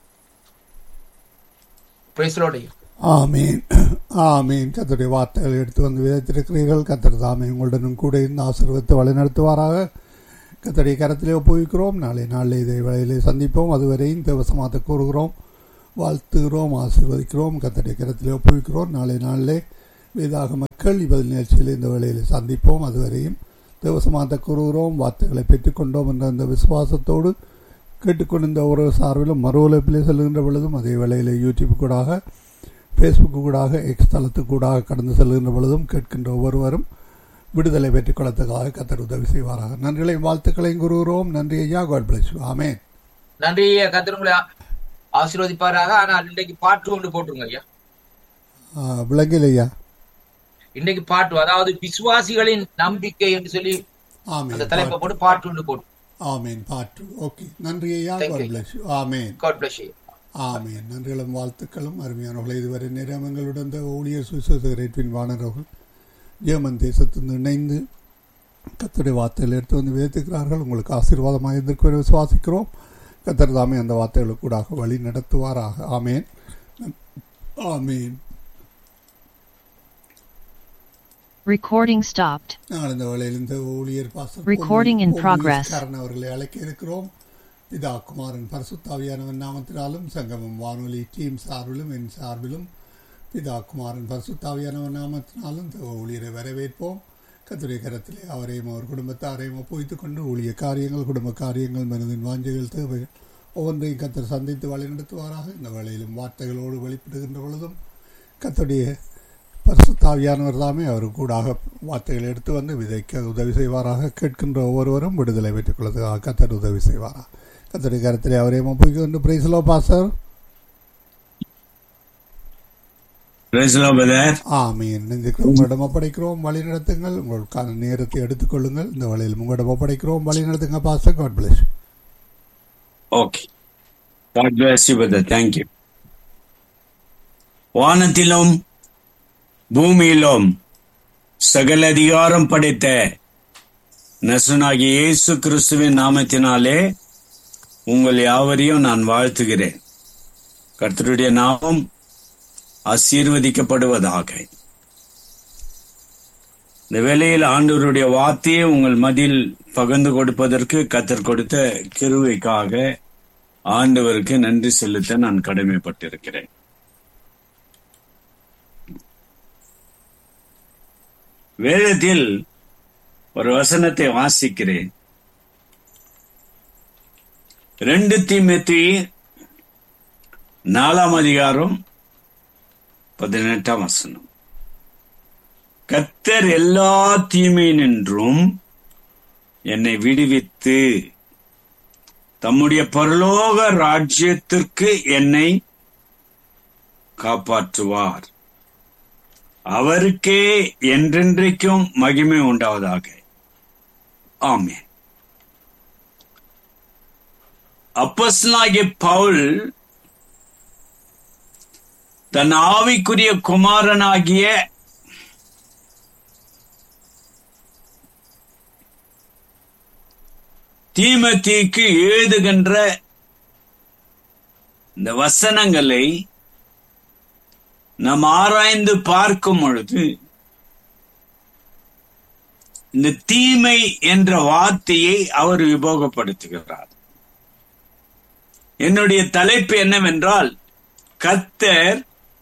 பிரேசலோடையா ஆமீன் ஆமீன் கத்தருடைய வார்த்தைகள் எடுத்து வந்து விதைத்திருக்கிறீர்கள் கத்தர் தாமே உங்களுடனும் கூட இருந்து ஆசீர்வதித்து வழிநடத்துவாராக கத்தருடைய கரத்திலே ஒப்புவிக்கிறோம் நாளை நாளில் இதை வேளையிலே சந்திப்போம் அதுவரை இந்த வசமாத்த கூறுகிறோம் வாழ்த்துகிறோம் ஆசீர்வதிக்கிறோம் கத்தடைய கரத்தில் ஒப்புவிக்கிறோம் நாளை நாளிலே வேதாக மக்கள் இப்பதில் நிகழ்ச்சியில் இந்த வேளையில் சந்திப்போம் அதுவரையும் தேவசமாத்த கூறுகிறோம் வார்த்தைகளை பெற்றுக்கொண்டோம் என்ற அந்த விசுவாசத்தோடு கேட்டுக்கொண்டிருந்த ஒரு சார்பிலும் மறு உழைப்பிலே செல்கின்ற பொழுதும் அதே வேளையில் யூடியூப் கூடாக ஃபேஸ்புக்கு கூடாக எக்ஸ் தளத்துக்கு கூடாக கடந்து செல்கின்ற பொழுதும் கேட்கின்ற ஒவ்வொருவரும் விடுதலை பெற்றுக் கொள்ளத்துக்காக கத்தர் உதவி செய்வாராக நன்றிகளையும் வாழ்த்துக்களையும் கூறுகிறோம் நன்றி ஐயா காட் பிளஸ் ஆமேன் நன்றி கத்திரங்களை ஆசீர்வதிப்பாராக ஆனால் இன்றைக்கு பாட்டு ஒன்று போட்டுருங்க ஐயா விளங்கில் ஐயா இன்னைக்கு பாட்டு அதாவது விசுவாசிகளின் நம்பிக்கை என்று சொல்லி அந்த ஆமேன் தலைப்பை போட்டு பாட்டு ஒன்று போட்டு ஆமேன் பாட்டு ஓகே நன்றி ஐயா Thank God you. Bless amen God bless amen நன்றிகளும் வாழ்த்துக்களும் அருமையானவர்களை இதுவரை நேரம் எங்களுடன் இந்த ஊழியர் சுவிசேஷன் வானவர்கள் ஜெர்மன் தேசத்திலிருந்து இணைந்து கத்தருடைய வார்த்தைகள் எடுத்து வந்து விதைத்துக்கிறார்கள் உங்களுக்கு ஆசீர்வாதமாக இருந்திருக்கும் என விசுவாசிக்கிறோம் கத்தர் தாமே அந்த வார்த்தைகளுக்கு கூடாக வழி நடத்துவாராக ஆமேன் ஆமேன் Recording stopped. நாங்கள் இந்த வேளையில் இந்த ஊழியர் பாசம் Recording in progress. அவர்களை அழைக்க இருக்கிறோம் இதா குமாரன் பரிசுத்தாவியானவன் நாமத்தினாலும் சங்கமம் வானொலி டீம் சார்பிலும் என் சார்பிலும் பிதா குமாரன் பரிசுத்தாவியானவன் நாமத்தினாலும் இந்த ஊழியரை வரவேற்போம் கத்துடைய கரத்திலே அவரையும் அவர் குடும்பத்தாரையும் ஒப்புவித்துக் கொண்டு ஊழிய காரியங்கள் குடும்ப காரியங்கள் மனதின் வாஞ்சைகள் தேவைகள் ஒவ்வொன்றையும் கத்தர் சந்தித்து வழிநடத்துவாராக இந்த வேளையிலும் வார்த்தைகளோடு வெளிப்படுகின்ற பொழுதும் கத்துடைய பரிசுத்தாவியானவர் தாமே அவர் கூடாக வார்த்தைகளை எடுத்து வந்து விதைக்க உதவி செய்வாராக கேட்கின்ற ஒவ்வொருவரும் விடுதலை பெற்றுக் கொள்வதற்காக கத்தர் உதவி செய்வாரா கத்தருடைய கருத்திலே அவரையும் ஒப்புவிக்கின்ற பிரைஸ்லோ பாசர் Praise the Lord, brother. ஆமீன் நெஞ்சுக்கு உங்களிடம் ஒப்படைக்கிறோம் வழி நடத்துங்கள் உங்களுக்கான நேரத்தை எடுத்துக்கொள்ளுங்கள் இந்த வழியில் உங்களிடம் ஒப்படைக்கிறோம் வழி நடத்துங்க pastor God bless Okay. God bless you, brother. Thank you. வானத்திலும் பூமியிலும் சகல அதிகாரம் படைத்த நசுனாகிய இயேசு கிறிஸ்துவின் நாமத்தினாலே உங்கள் யாவரையும் நான் வாழ்த்துகிறேன் கர்த்தருடைய நாமம் ஆசீர்வதிக்கப்படுவதாக இந்த வேளையில் ஆண்டவருடைய வார்த்தையை உங்கள் மதியில் பகிர்ந்து கொடுப்பதற்கு கத்தர் கொடுத்த கிருவைக்காக ஆண்டவருக்கு நன்றி செலுத்த நான் கடமைப்பட்டிருக்கிறேன் வேதத்தில் ஒரு வசனத்தை வாசிக்கிறேன் ரெண்டு தீமெத்தி நாலாம் அதிகாரம் பதினெட்டாம் வசனம் கத்தர் எல்லா தீமை நின்றும் என்னை விடுவித்து தம்முடைய பரலோக ராஜ்யத்திற்கு என்னை காப்பாற்றுவார் அவருக்கே என்றென்றைக்கும் மகிமை உண்டாவதாக ஆமென் அப்போஸ்தலனாகிய பவுல் தன் ஆவிக்குரிய குமாரனாகிய தீமத்திக்கு எழுதுகின்ற இந்த வசனங்களை நாம் ஆராய்ந்து பார்க்கும் பொழுது இந்த தீமை என்ற வார்த்தையை அவர் உபயோகப்படுத்துகிறார் என்னுடைய தலைப்பு என்னவென்றால் கத்தர்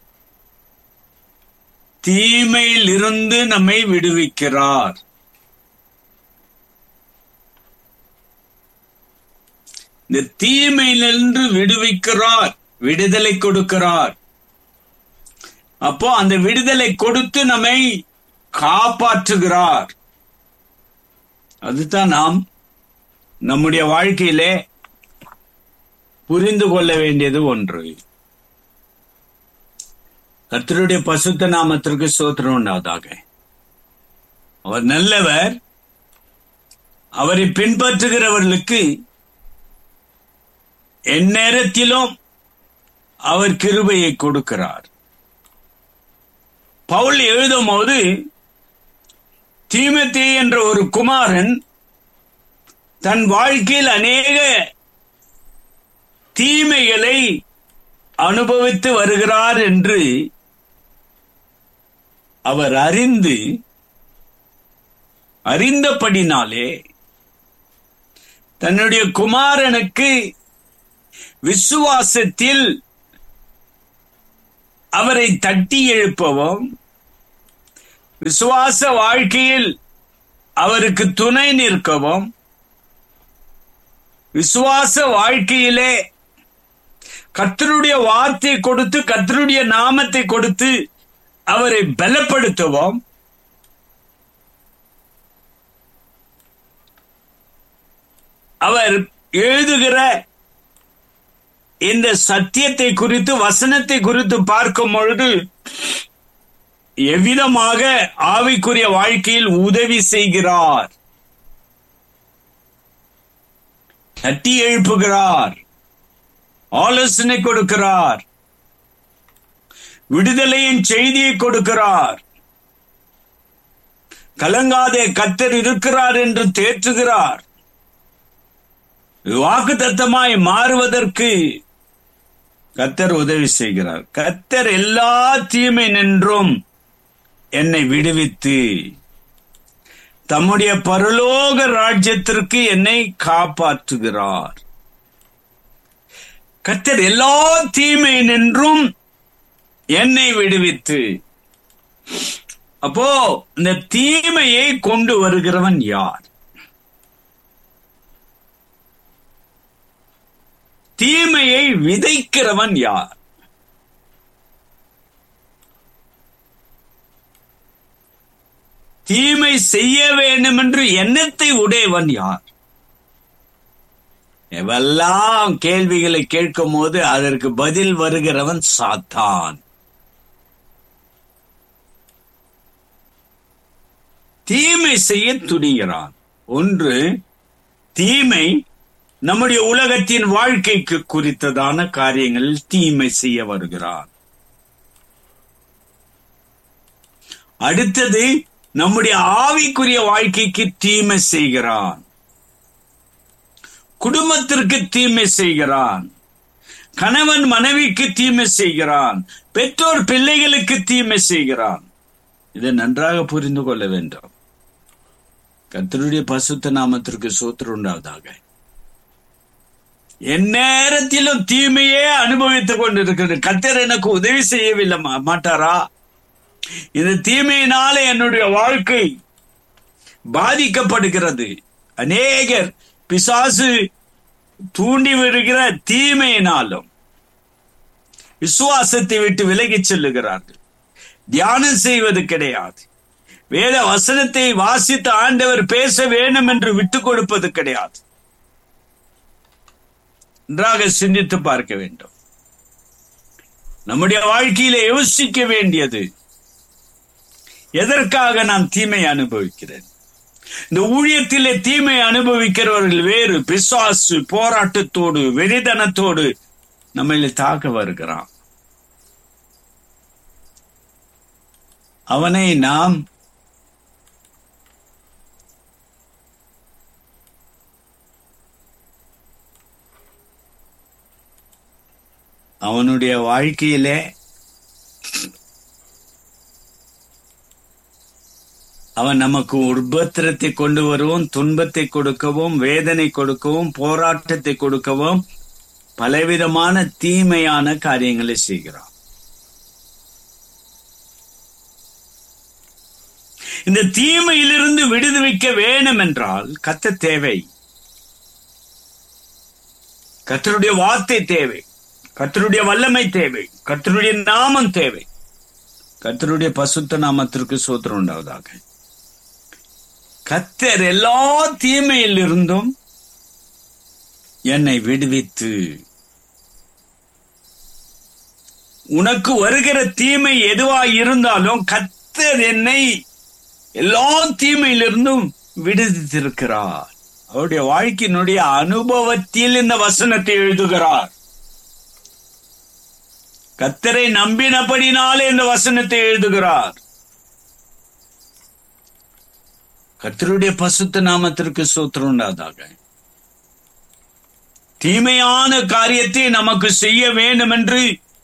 தீமையில் இருந்து நம்மை விடுவிக்கிறார் இந்த தீமையிலிருந்து விடுவிக்கிறார் விடுதலை கொடுக்கிறார் அப்போ அந்த விடுதலை கொடுத்து நம்மை காப்பாற்றுகிறார் அதுதான் நாம் நம்முடைய வாழ்க்கையிலே புரிந்து கொள்ள வேண்டியது ஒன்று கர்த்தருடைய பசுத்த நாமத்திற்கு சோத்திரம் உண்டாவதாக அவர் நல்லவர் அவரை பின்பற்றுகிறவர்களுக்கு எந்நேரத்திலும் அவர் கிருபையை கொடுக்கிறார் பவுல் எழுதும் போது தீமத்தே என்ற ஒரு குமாரன் தன் வாழ்க்கையில் அநேக தீமைகளை அனுபவித்து வருகிறார் என்று அவர் அறிந்து அறிந்தபடினாலே தன்னுடைய குமாரனுக்கு விசுவாசத்தில் அவரை தட்டி எழுப்பவும் விசுவாச வாழ்க்கையில் அவருக்கு துணை நிற்கவும் விசுவாச வாழ்க்கையிலே கர்த்தருடைய வார்த்தை கொடுத்து கர்த்தருடைய நாமத்தை கொடுத்து அவரை பலப்படுத்துவோம் அவர் எழுதுகிற இந்த சத்தியத்தை குறித்து வசனத்தை குறித்து பார்க்கும் பொழுது எவ்விதமாக ஆவிக்குரிய வாழ்க்கையில் உதவி செய்கிறார் தட்டி எழுப்புகிறார் ஆலோசனை கொடுக்கிறார் விடுதலையின் செய்தியை கொடுக்கிறார் கலங்காதே கத்தர் இருக்கிறார் என்று தேற்றுகிறார் வாக்கு தத்தமாய் மாறுவதற்கு கத்தர் உதவி செய்கிறார் கத்தர் எல்லா தீமை நின்றும் என்னை விடுவித்து தம்முடைய பரலோக ராஜ்யத்திற்கு என்னை காப்பாற்றுகிறார் கத்தர் எல்லா தீமை நின்றும் என்னை விடுவித்து அப்போ இந்த தீமையை கொண்டு வருகிறவன் யார் தீமையை விதைக்கிறவன் யார் தீமை செய்ய வேண்டும் என்று எண்ணத்தை உடையவன் யார் எவெல்லாம் கேள்விகளை கேட்கும் போது அதற்கு பதில் வருகிறவன் சாத்தான் தீமை செய்ய துணிகிறான் ஒன்று தீமை நம்முடைய உலகத்தின் வாழ்க்கைக்கு குறித்ததான காரியங்களில் தீமை செய்ய வருகிறான் அடுத்தது நம்முடைய ஆவிக்குரிய வாழ்க்கைக்கு தீமை செய்கிறான் குடும்பத்திற்கு தீமை செய்கிறான் கணவன் மனைவிக்கு தீமை செய்கிறான் பெற்றோர் பிள்ளைகளுக்கு தீமை செய்கிறான் இதை நன்றாக புரிந்து கொள்ள வேண்டும் கர்த்தருடைய பசுத்த நாமத்திற்கு சோத்திரம் உண்டாவதாக எந்நேரத்திலும் தீமையே அனுபவித்துக் கொண்டிருக்கிறது கர்த்தர் எனக்கு உதவி செய்யவில்லை மா- மாட்டாரா இந்த தீமையினால என்னுடைய வாழ்க்கை பாதிக்கப்படுகிறது அநேகர் பிசாசு தூண்டி வருகிற தீமையினாலும் விசுவாசத்தை விட்டு விலகிச் செல்லுகிறார்கள் தியானம் செய்வது கிடையாது வேத வசனத்தை வாசித்த ஆண்டவர் பேச வேண்டும் என்று விட்டுக் கொடுப்பது கிடையாது நன்றாக சிந்தித்து பார்க்க வேண்டும் நம்முடைய வாழ்க்கையில யோசிக்க வேண்டியது எதற்காக நான் தீமை அனுபவிக்கிறேன் இந்த ஊழியத்திலே தீமை அனுபவிக்கிறவர்கள் வேறு பிசாசு போராட்டத்தோடு வெறிதனத்தோடு நம்மளை தாக்க வருகிறான் அவனை நாம் அவனுடைய வாழ்க்கையிலே அவன் நமக்கு உபத்திரத்தை கொண்டு வருவோம் துன்பத்தை கொடுக்கவும் வேதனை கொடுக்கவும் போராட்டத்தை கொடுக்கவும் பலவிதமான தீமையான காரியங்களை செய்கிறான் இந்த தீமையிலிருந்து விடுவிக்க வேண்டும் என்றால் கத்த தேவை கத்தருடைய வார்த்தை தேவை கத்தருடைய வல்லமை தேவை கத்தருடைய நாமம் தேவை கத்தருடைய பசுத்த நாமத்திற்கு சோத்திரம் உண்டாவதாக கத்தர் எல்லா தீமையிலிருந்தும் என்னை விடுவித்து உனக்கு வருகிற தீமை எதுவா இருந்தாலும் கத்தர் என்னை எல்லா தீமையிலிருந்தும் விடுவித்திருக்கிறார் அவருடைய வாழ்க்கையினுடைய அனுபவத்தில் இந்த வசனத்தை எழுதுகிறார் கத்தரை நம்பினபடினாலே இந்த வசனத்தை எழுதுகிறார் கர்த்தருடைய பசுத்த நாமத்திற்கு சூத்திரம் உண்டாதாக தீமையான காரியத்தை நமக்கு செய்ய வேண்டும் என்று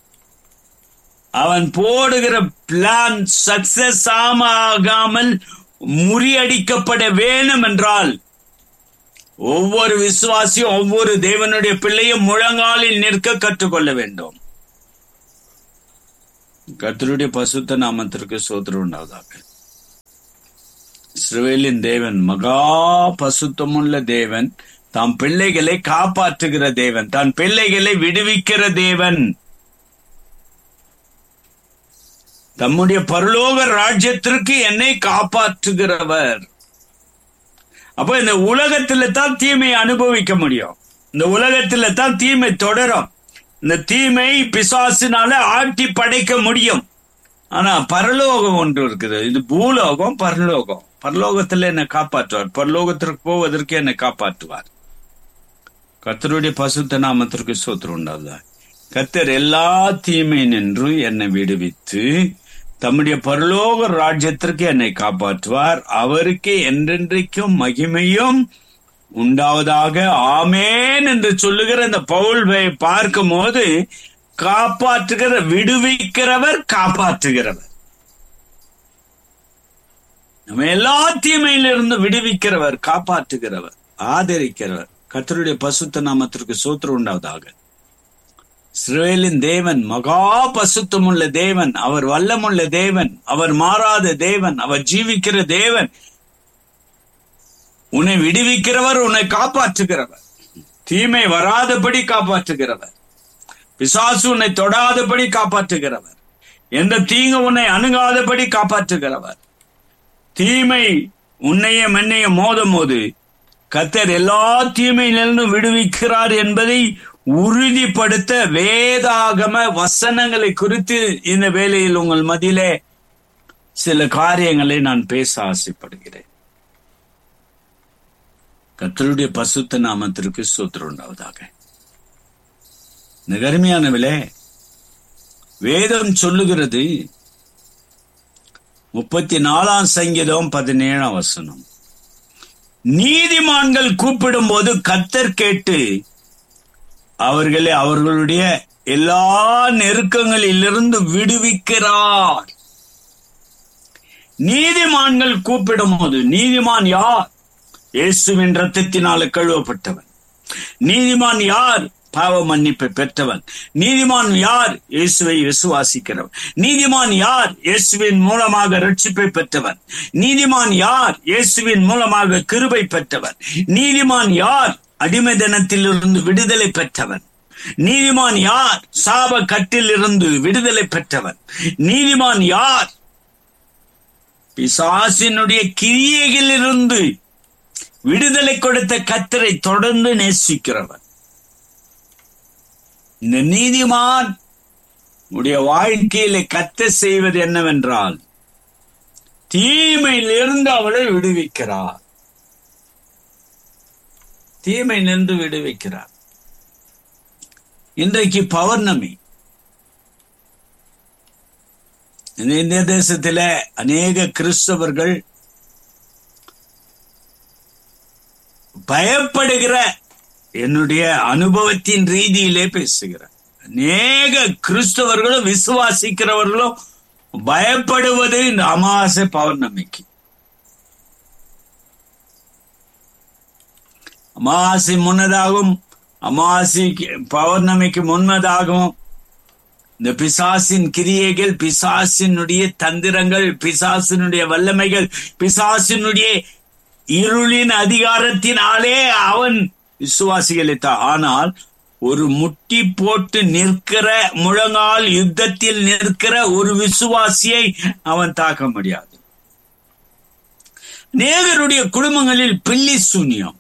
அவன் போடுகிற பிளான் சக்சஸ் ஆகாமல் முறியடிக்கப்பட வேண்டும் என்றால் ஒவ்வொரு விசுவாசியும் ஒவ்வொரு தேவனுடைய பிள்ளையும் முழங்காலில் நிற்க கற்றுக்கொள்ள வேண்டும் கர்த்தருடைய பசுத்த நாமத்திற்கு சோதரம் உண்டாவதாக இஸ்ரவேலின் தேவன் மகா பசுத்தமுள்ள தேவன் தாம் பிள்ளைகளை காப்பாற்றுகிற தேவன் தான் பிள்ளைகளை விடுவிக்கிற தேவன் தம்முடைய பரலோக ராஜ்யத்திற்கு என்னை காப்பாற்றுகிறவர் அப்ப இந்த உலகத்துல தான் தீமையை அனுபவிக்க முடியும் இந்த உலகத்துல தான் தீமை தொடரும் இந்த தீமை பிசாசினால ஆட்டி படைக்க முடியும் ஆனா பரலோகம் ஒன்று இருக்குது இது பூலோகம் பரலோகம் பரலோகத்துல என்னை காப்பாற்றுவார் பரலோகத்திற்கு போவதற்கு என்னை காப்பாற்றுவார் கர்த்தருடைய பசுத்த நாமத்திற்கு சோத்திரம் உண்டாதா கர்த்தர் எல்லா தீமை நின்று என்னை விடுவித்து தம்முடைய பரலோக ராஜ்யத்திற்கு என்னை காப்பாற்றுவார் அவருக்கு என்றென்றைக்கும் மகிமையும் உண்டாவதாக ஆமேன் என்று சொல்லுகிற இந்த பவுல் பார்க்கும் போது காப்பாற்றுகிற விடுவிக்கிறவர் காப்பாற்றுகிறவர் நம்ம எல்லா தீமையிலிருந்து விடுவிக்கிறவர் காப்பாற்றுகிறவர் ஆதரிக்கிறவர் கர்த்தருடைய பசுத்த நாமத்திற்கு சோத்திரம் உண்டாவதாக இஸ்ரவேலின் தேவன் மகா பசுத்தமுள்ள தேவன் அவர் வல்லமுள்ள தேவன் அவர் மாறாத தேவன் அவர் ஜீவிக்கிற தேவன் உன்னை விடுவிக்கிறவர் உன்னை காப்பாற்றுகிறவர் தீமை வராதபடி காப்பாற்றுகிறவர் பிசாசு உன்னை தொடாதபடி காப்பாற்றுகிறவர் எந்த தீங்கு உன்னை அணுகாதபடி காப்பாற்றுகிறவர் தீமை உன்னையும் என்னையும் மோதும் போது கத்தர் எல்லா தீமையிலிருந்து விடுவிக்கிறார் என்பதை உறுதிப்படுத்த வேதாகம வசனங்களை குறித்து இந்த வேளையில் உங்கள் மதியிலே சில காரியங்களை நான் பேச ஆசைப்படுகிறேன் கத்தருடைய பசுத்த நாமத்திற்கு சூத்திரம் உண்டாவதாக இந்த கருமையானவிலே வேதம் சொல்லுகிறது முப்பத்தி நாலாம் சங்கீதம் பதினேழாம் வசனம் நீதிமான்கள் கூப்பிடும் போது கத்தர் கேட்டு அவர்களை அவர்களுடைய எல்லா நெருக்கங்களிலிருந்து விடுவிக்கிறார் நீதிமான்கள் கூப்பிடும் போது நீதிமான் யார் இயேசுவின் ரத்தத்தினால கழுவப்பட்டவன் நீதிமான் யார் பாவ மன்னிப்பை பெற்றவன் நீதிமான் யார் இயேசுவை விசுவாசிக்கிறவன் நீதிமான் யார் இயேசுவின் மூலமாக ரட்சிப்பை பெற்றவன் நீதிமான் யார் இயேசுவின் மூலமாக கிருபை பெற்றவன் நீதிமான் யார் அடிமை தினத்திலிருந்து விடுதலை பெற்றவன் நீதிமான் யார் சாப கட்டில் இருந்து விடுதலை பெற்றவன் நீதிமான் யார் பிசாசினுடைய கிரியைகளிலிருந்து விடுதலை கொடுத்த கத்தரை தொடர்ந்து நேசிக்கிறவன் இந்த நீதிமான் உடைய வாழ்க்கையில கத்த செய்வது என்னவென்றால் தீமையிலிருந்து அவளை விடுவிக்கிறார் தீமை நின்று விடுவிக்கிறார் இன்றைக்கு பௌர்ணமி இந்த இந்திய தேசத்தில அநேக கிறிஸ்தவர்கள் பயப்படுகிற என்னுடைய அனுபவத்தின் ரீதியிலே பேசுகிறேன் அநேக கிறிஸ்தவர்களும் விசுவாசிக்கிறவர்களும் பயப்படுவது இந்த அமாவாசை பௌர்ணமிக்கு அமாவாசை முன்னதாகவும் அமாவாசை பௌர்ணமிக்கு முன்னதாகவும் இந்த பிசாசின் கிரியைகள் பிசாசினுடைய தந்திரங்கள் பிசாசினுடைய வல்லமைகள் பிசாசினுடைய இருளின் அதிகாரத்தினாலே அவன் விசுவாசிகளித்தான் ஆனால் ஒரு முட்டி போட்டு நிற்கிற முழங்கால் யுத்தத்தில் நிற்கிற ஒரு விசுவாசியை அவன் தாக்க முடியாது நேகருடைய குடும்பங்களில் பில்லி சூன்யம்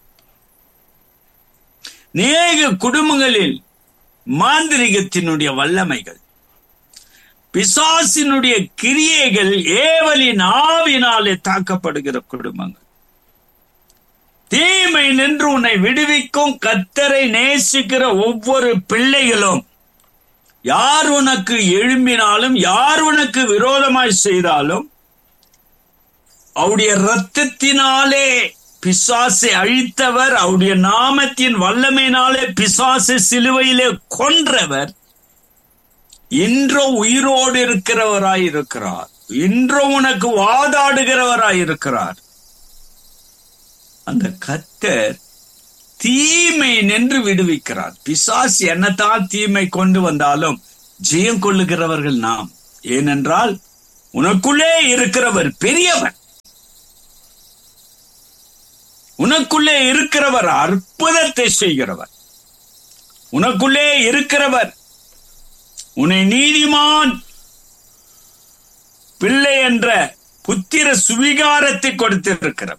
நேக குடும்பங்களில் மாந்திரிகத்தினுடைய வல்லமைகள் பிசாசினுடைய கிரியைகள் ஏவலின் ஆவினாலே தாக்கப்படுகிற குடும்பங்கள் தீமை நின்று உன்னை விடுவிக்கும் கத்தரை நேசிக்கிற ஒவ்வொரு பிள்ளைகளும் யார் உனக்கு எழும்பினாலும் யார் உனக்கு விரோதமாய் செய்தாலும் அவருடைய ரத்தத்தினாலே பிசாசை அழித்தவர் அவருடைய நாமத்தின் வல்லமையினாலே பிசாசை சிலுவையிலே கொன்றவர் இன்றோ உயிரோடு இருக்கிறவராய் இருக்கிறார் இன்றோ உனக்கு வாதாடுகிறவராய் இருக்கிறார் அந்த கத்தர் தீமை நின்று விடுவிக்கிறார் பிசாசு என்னத்தான் தீமை கொண்டு வந்தாலும் ஜெயம் கொள்ளுகிறவர்கள் நாம் ஏனென்றால் உனக்குள்ளே இருக்கிறவர் பெரியவர் உனக்குள்ளே இருக்கிறவர் அற்புதத்தை செய்கிறவர் உனக்குள்ளே இருக்கிறவர் உன்னை நீதிமான் பிள்ளை என்ற புத்திர சுவிகாரத்தை கொடுத்திருக்கிறவர்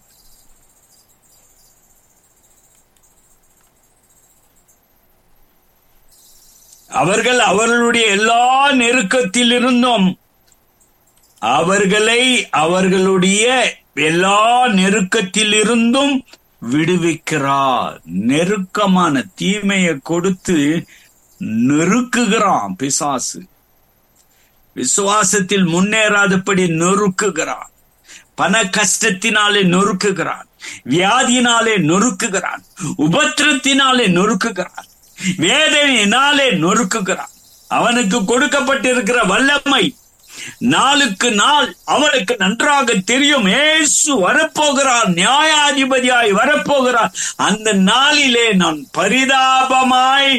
அவர்கள் அவர்களுடைய எல்லா நெருக்கத்திலிருந்தும் அவர்களை அவர்களுடைய எல்லா நெருக்கத்திலிருந்தும் விடுவிக்கிறார் நெருக்கமான தீமையை கொடுத்து நெருக்குகிறான் பிசாசு விசுவாசத்தில் முன்னேறாதபடி நொறுக்குகிறான் பண கஷ்டத்தினாலே நொறுக்குகிறான் வியாதியினாலே நொறுக்குகிறான் உபத்திரத்தினாலே நொறுக்குகிறான் வேதனையினாலே நொறுக்குகிறான் அவனுக்கு கொடுக்கப்பட்டிருக்கிற வல்லமை நாளுக்கு நாள் அவனுக்கு நன்றாக தெரியும் ஏசு வரப்போகிறான் நியாயாதிபதியாய் வரப்போகிறான் அந்த நாளிலே நான் பரிதாபமாய்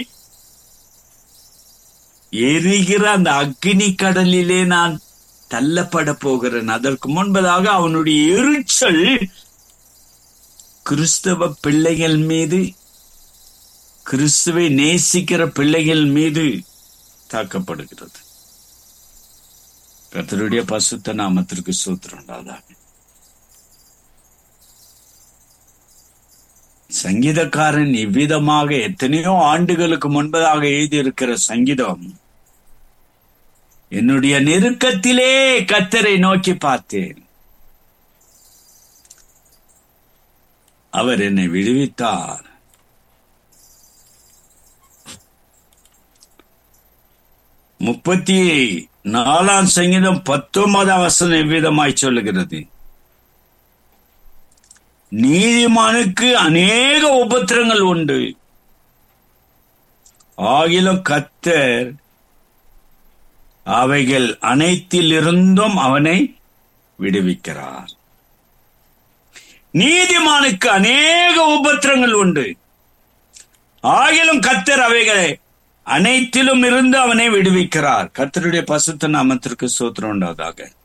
எரிகிற அந்த அக்னி கடலிலே நான் தள்ளப்பட போகிறேன் அதற்கு முன்பதாக அவனுடைய எரிச்சல் கிறிஸ்தவ பிள்ளைகள் மீது கிறிஸ்துவை நேசிக்கிற பிள்ளைகள் மீது தாக்கப்படுகிறது கர்த்தருடைய பசுத்த நாமத்திற்கு சூத்திரம் உண்டாதாக சங்கீதக்காரன் இவ்விதமாக எத்தனையோ ஆண்டுகளுக்கு முன்பதாக எழுதியிருக்கிற சங்கீதம் என்னுடைய நெருக்கத்திலே கத்தரை நோக்கி பார்த்தேன் அவர் என்னை விடுவித்தார் முப்பத்தி நாலாம் சங்கீதம் பத்தொன்பதாம் வசனம் எவ்விதமாய் சொல்லுகிறது நீதிமானுக்கு அநேக உபத்திரங்கள் உண்டு ஆகிலும் கத்தர் அவைகள் அனைத்திலிருந்தும் அவனை விடுவிக்கிறார் நீதிமானுக்கு அநேக உபத்திரங்கள் உண்டு ஆகிலும் கத்தர் அவைகளை அனைத்திலும் இருந்து அவனை விடுவிக்கிறார் கர்த்தருடைய பசுத்த நாமத்திற்கு சோத்திரம் உண்டாவதாக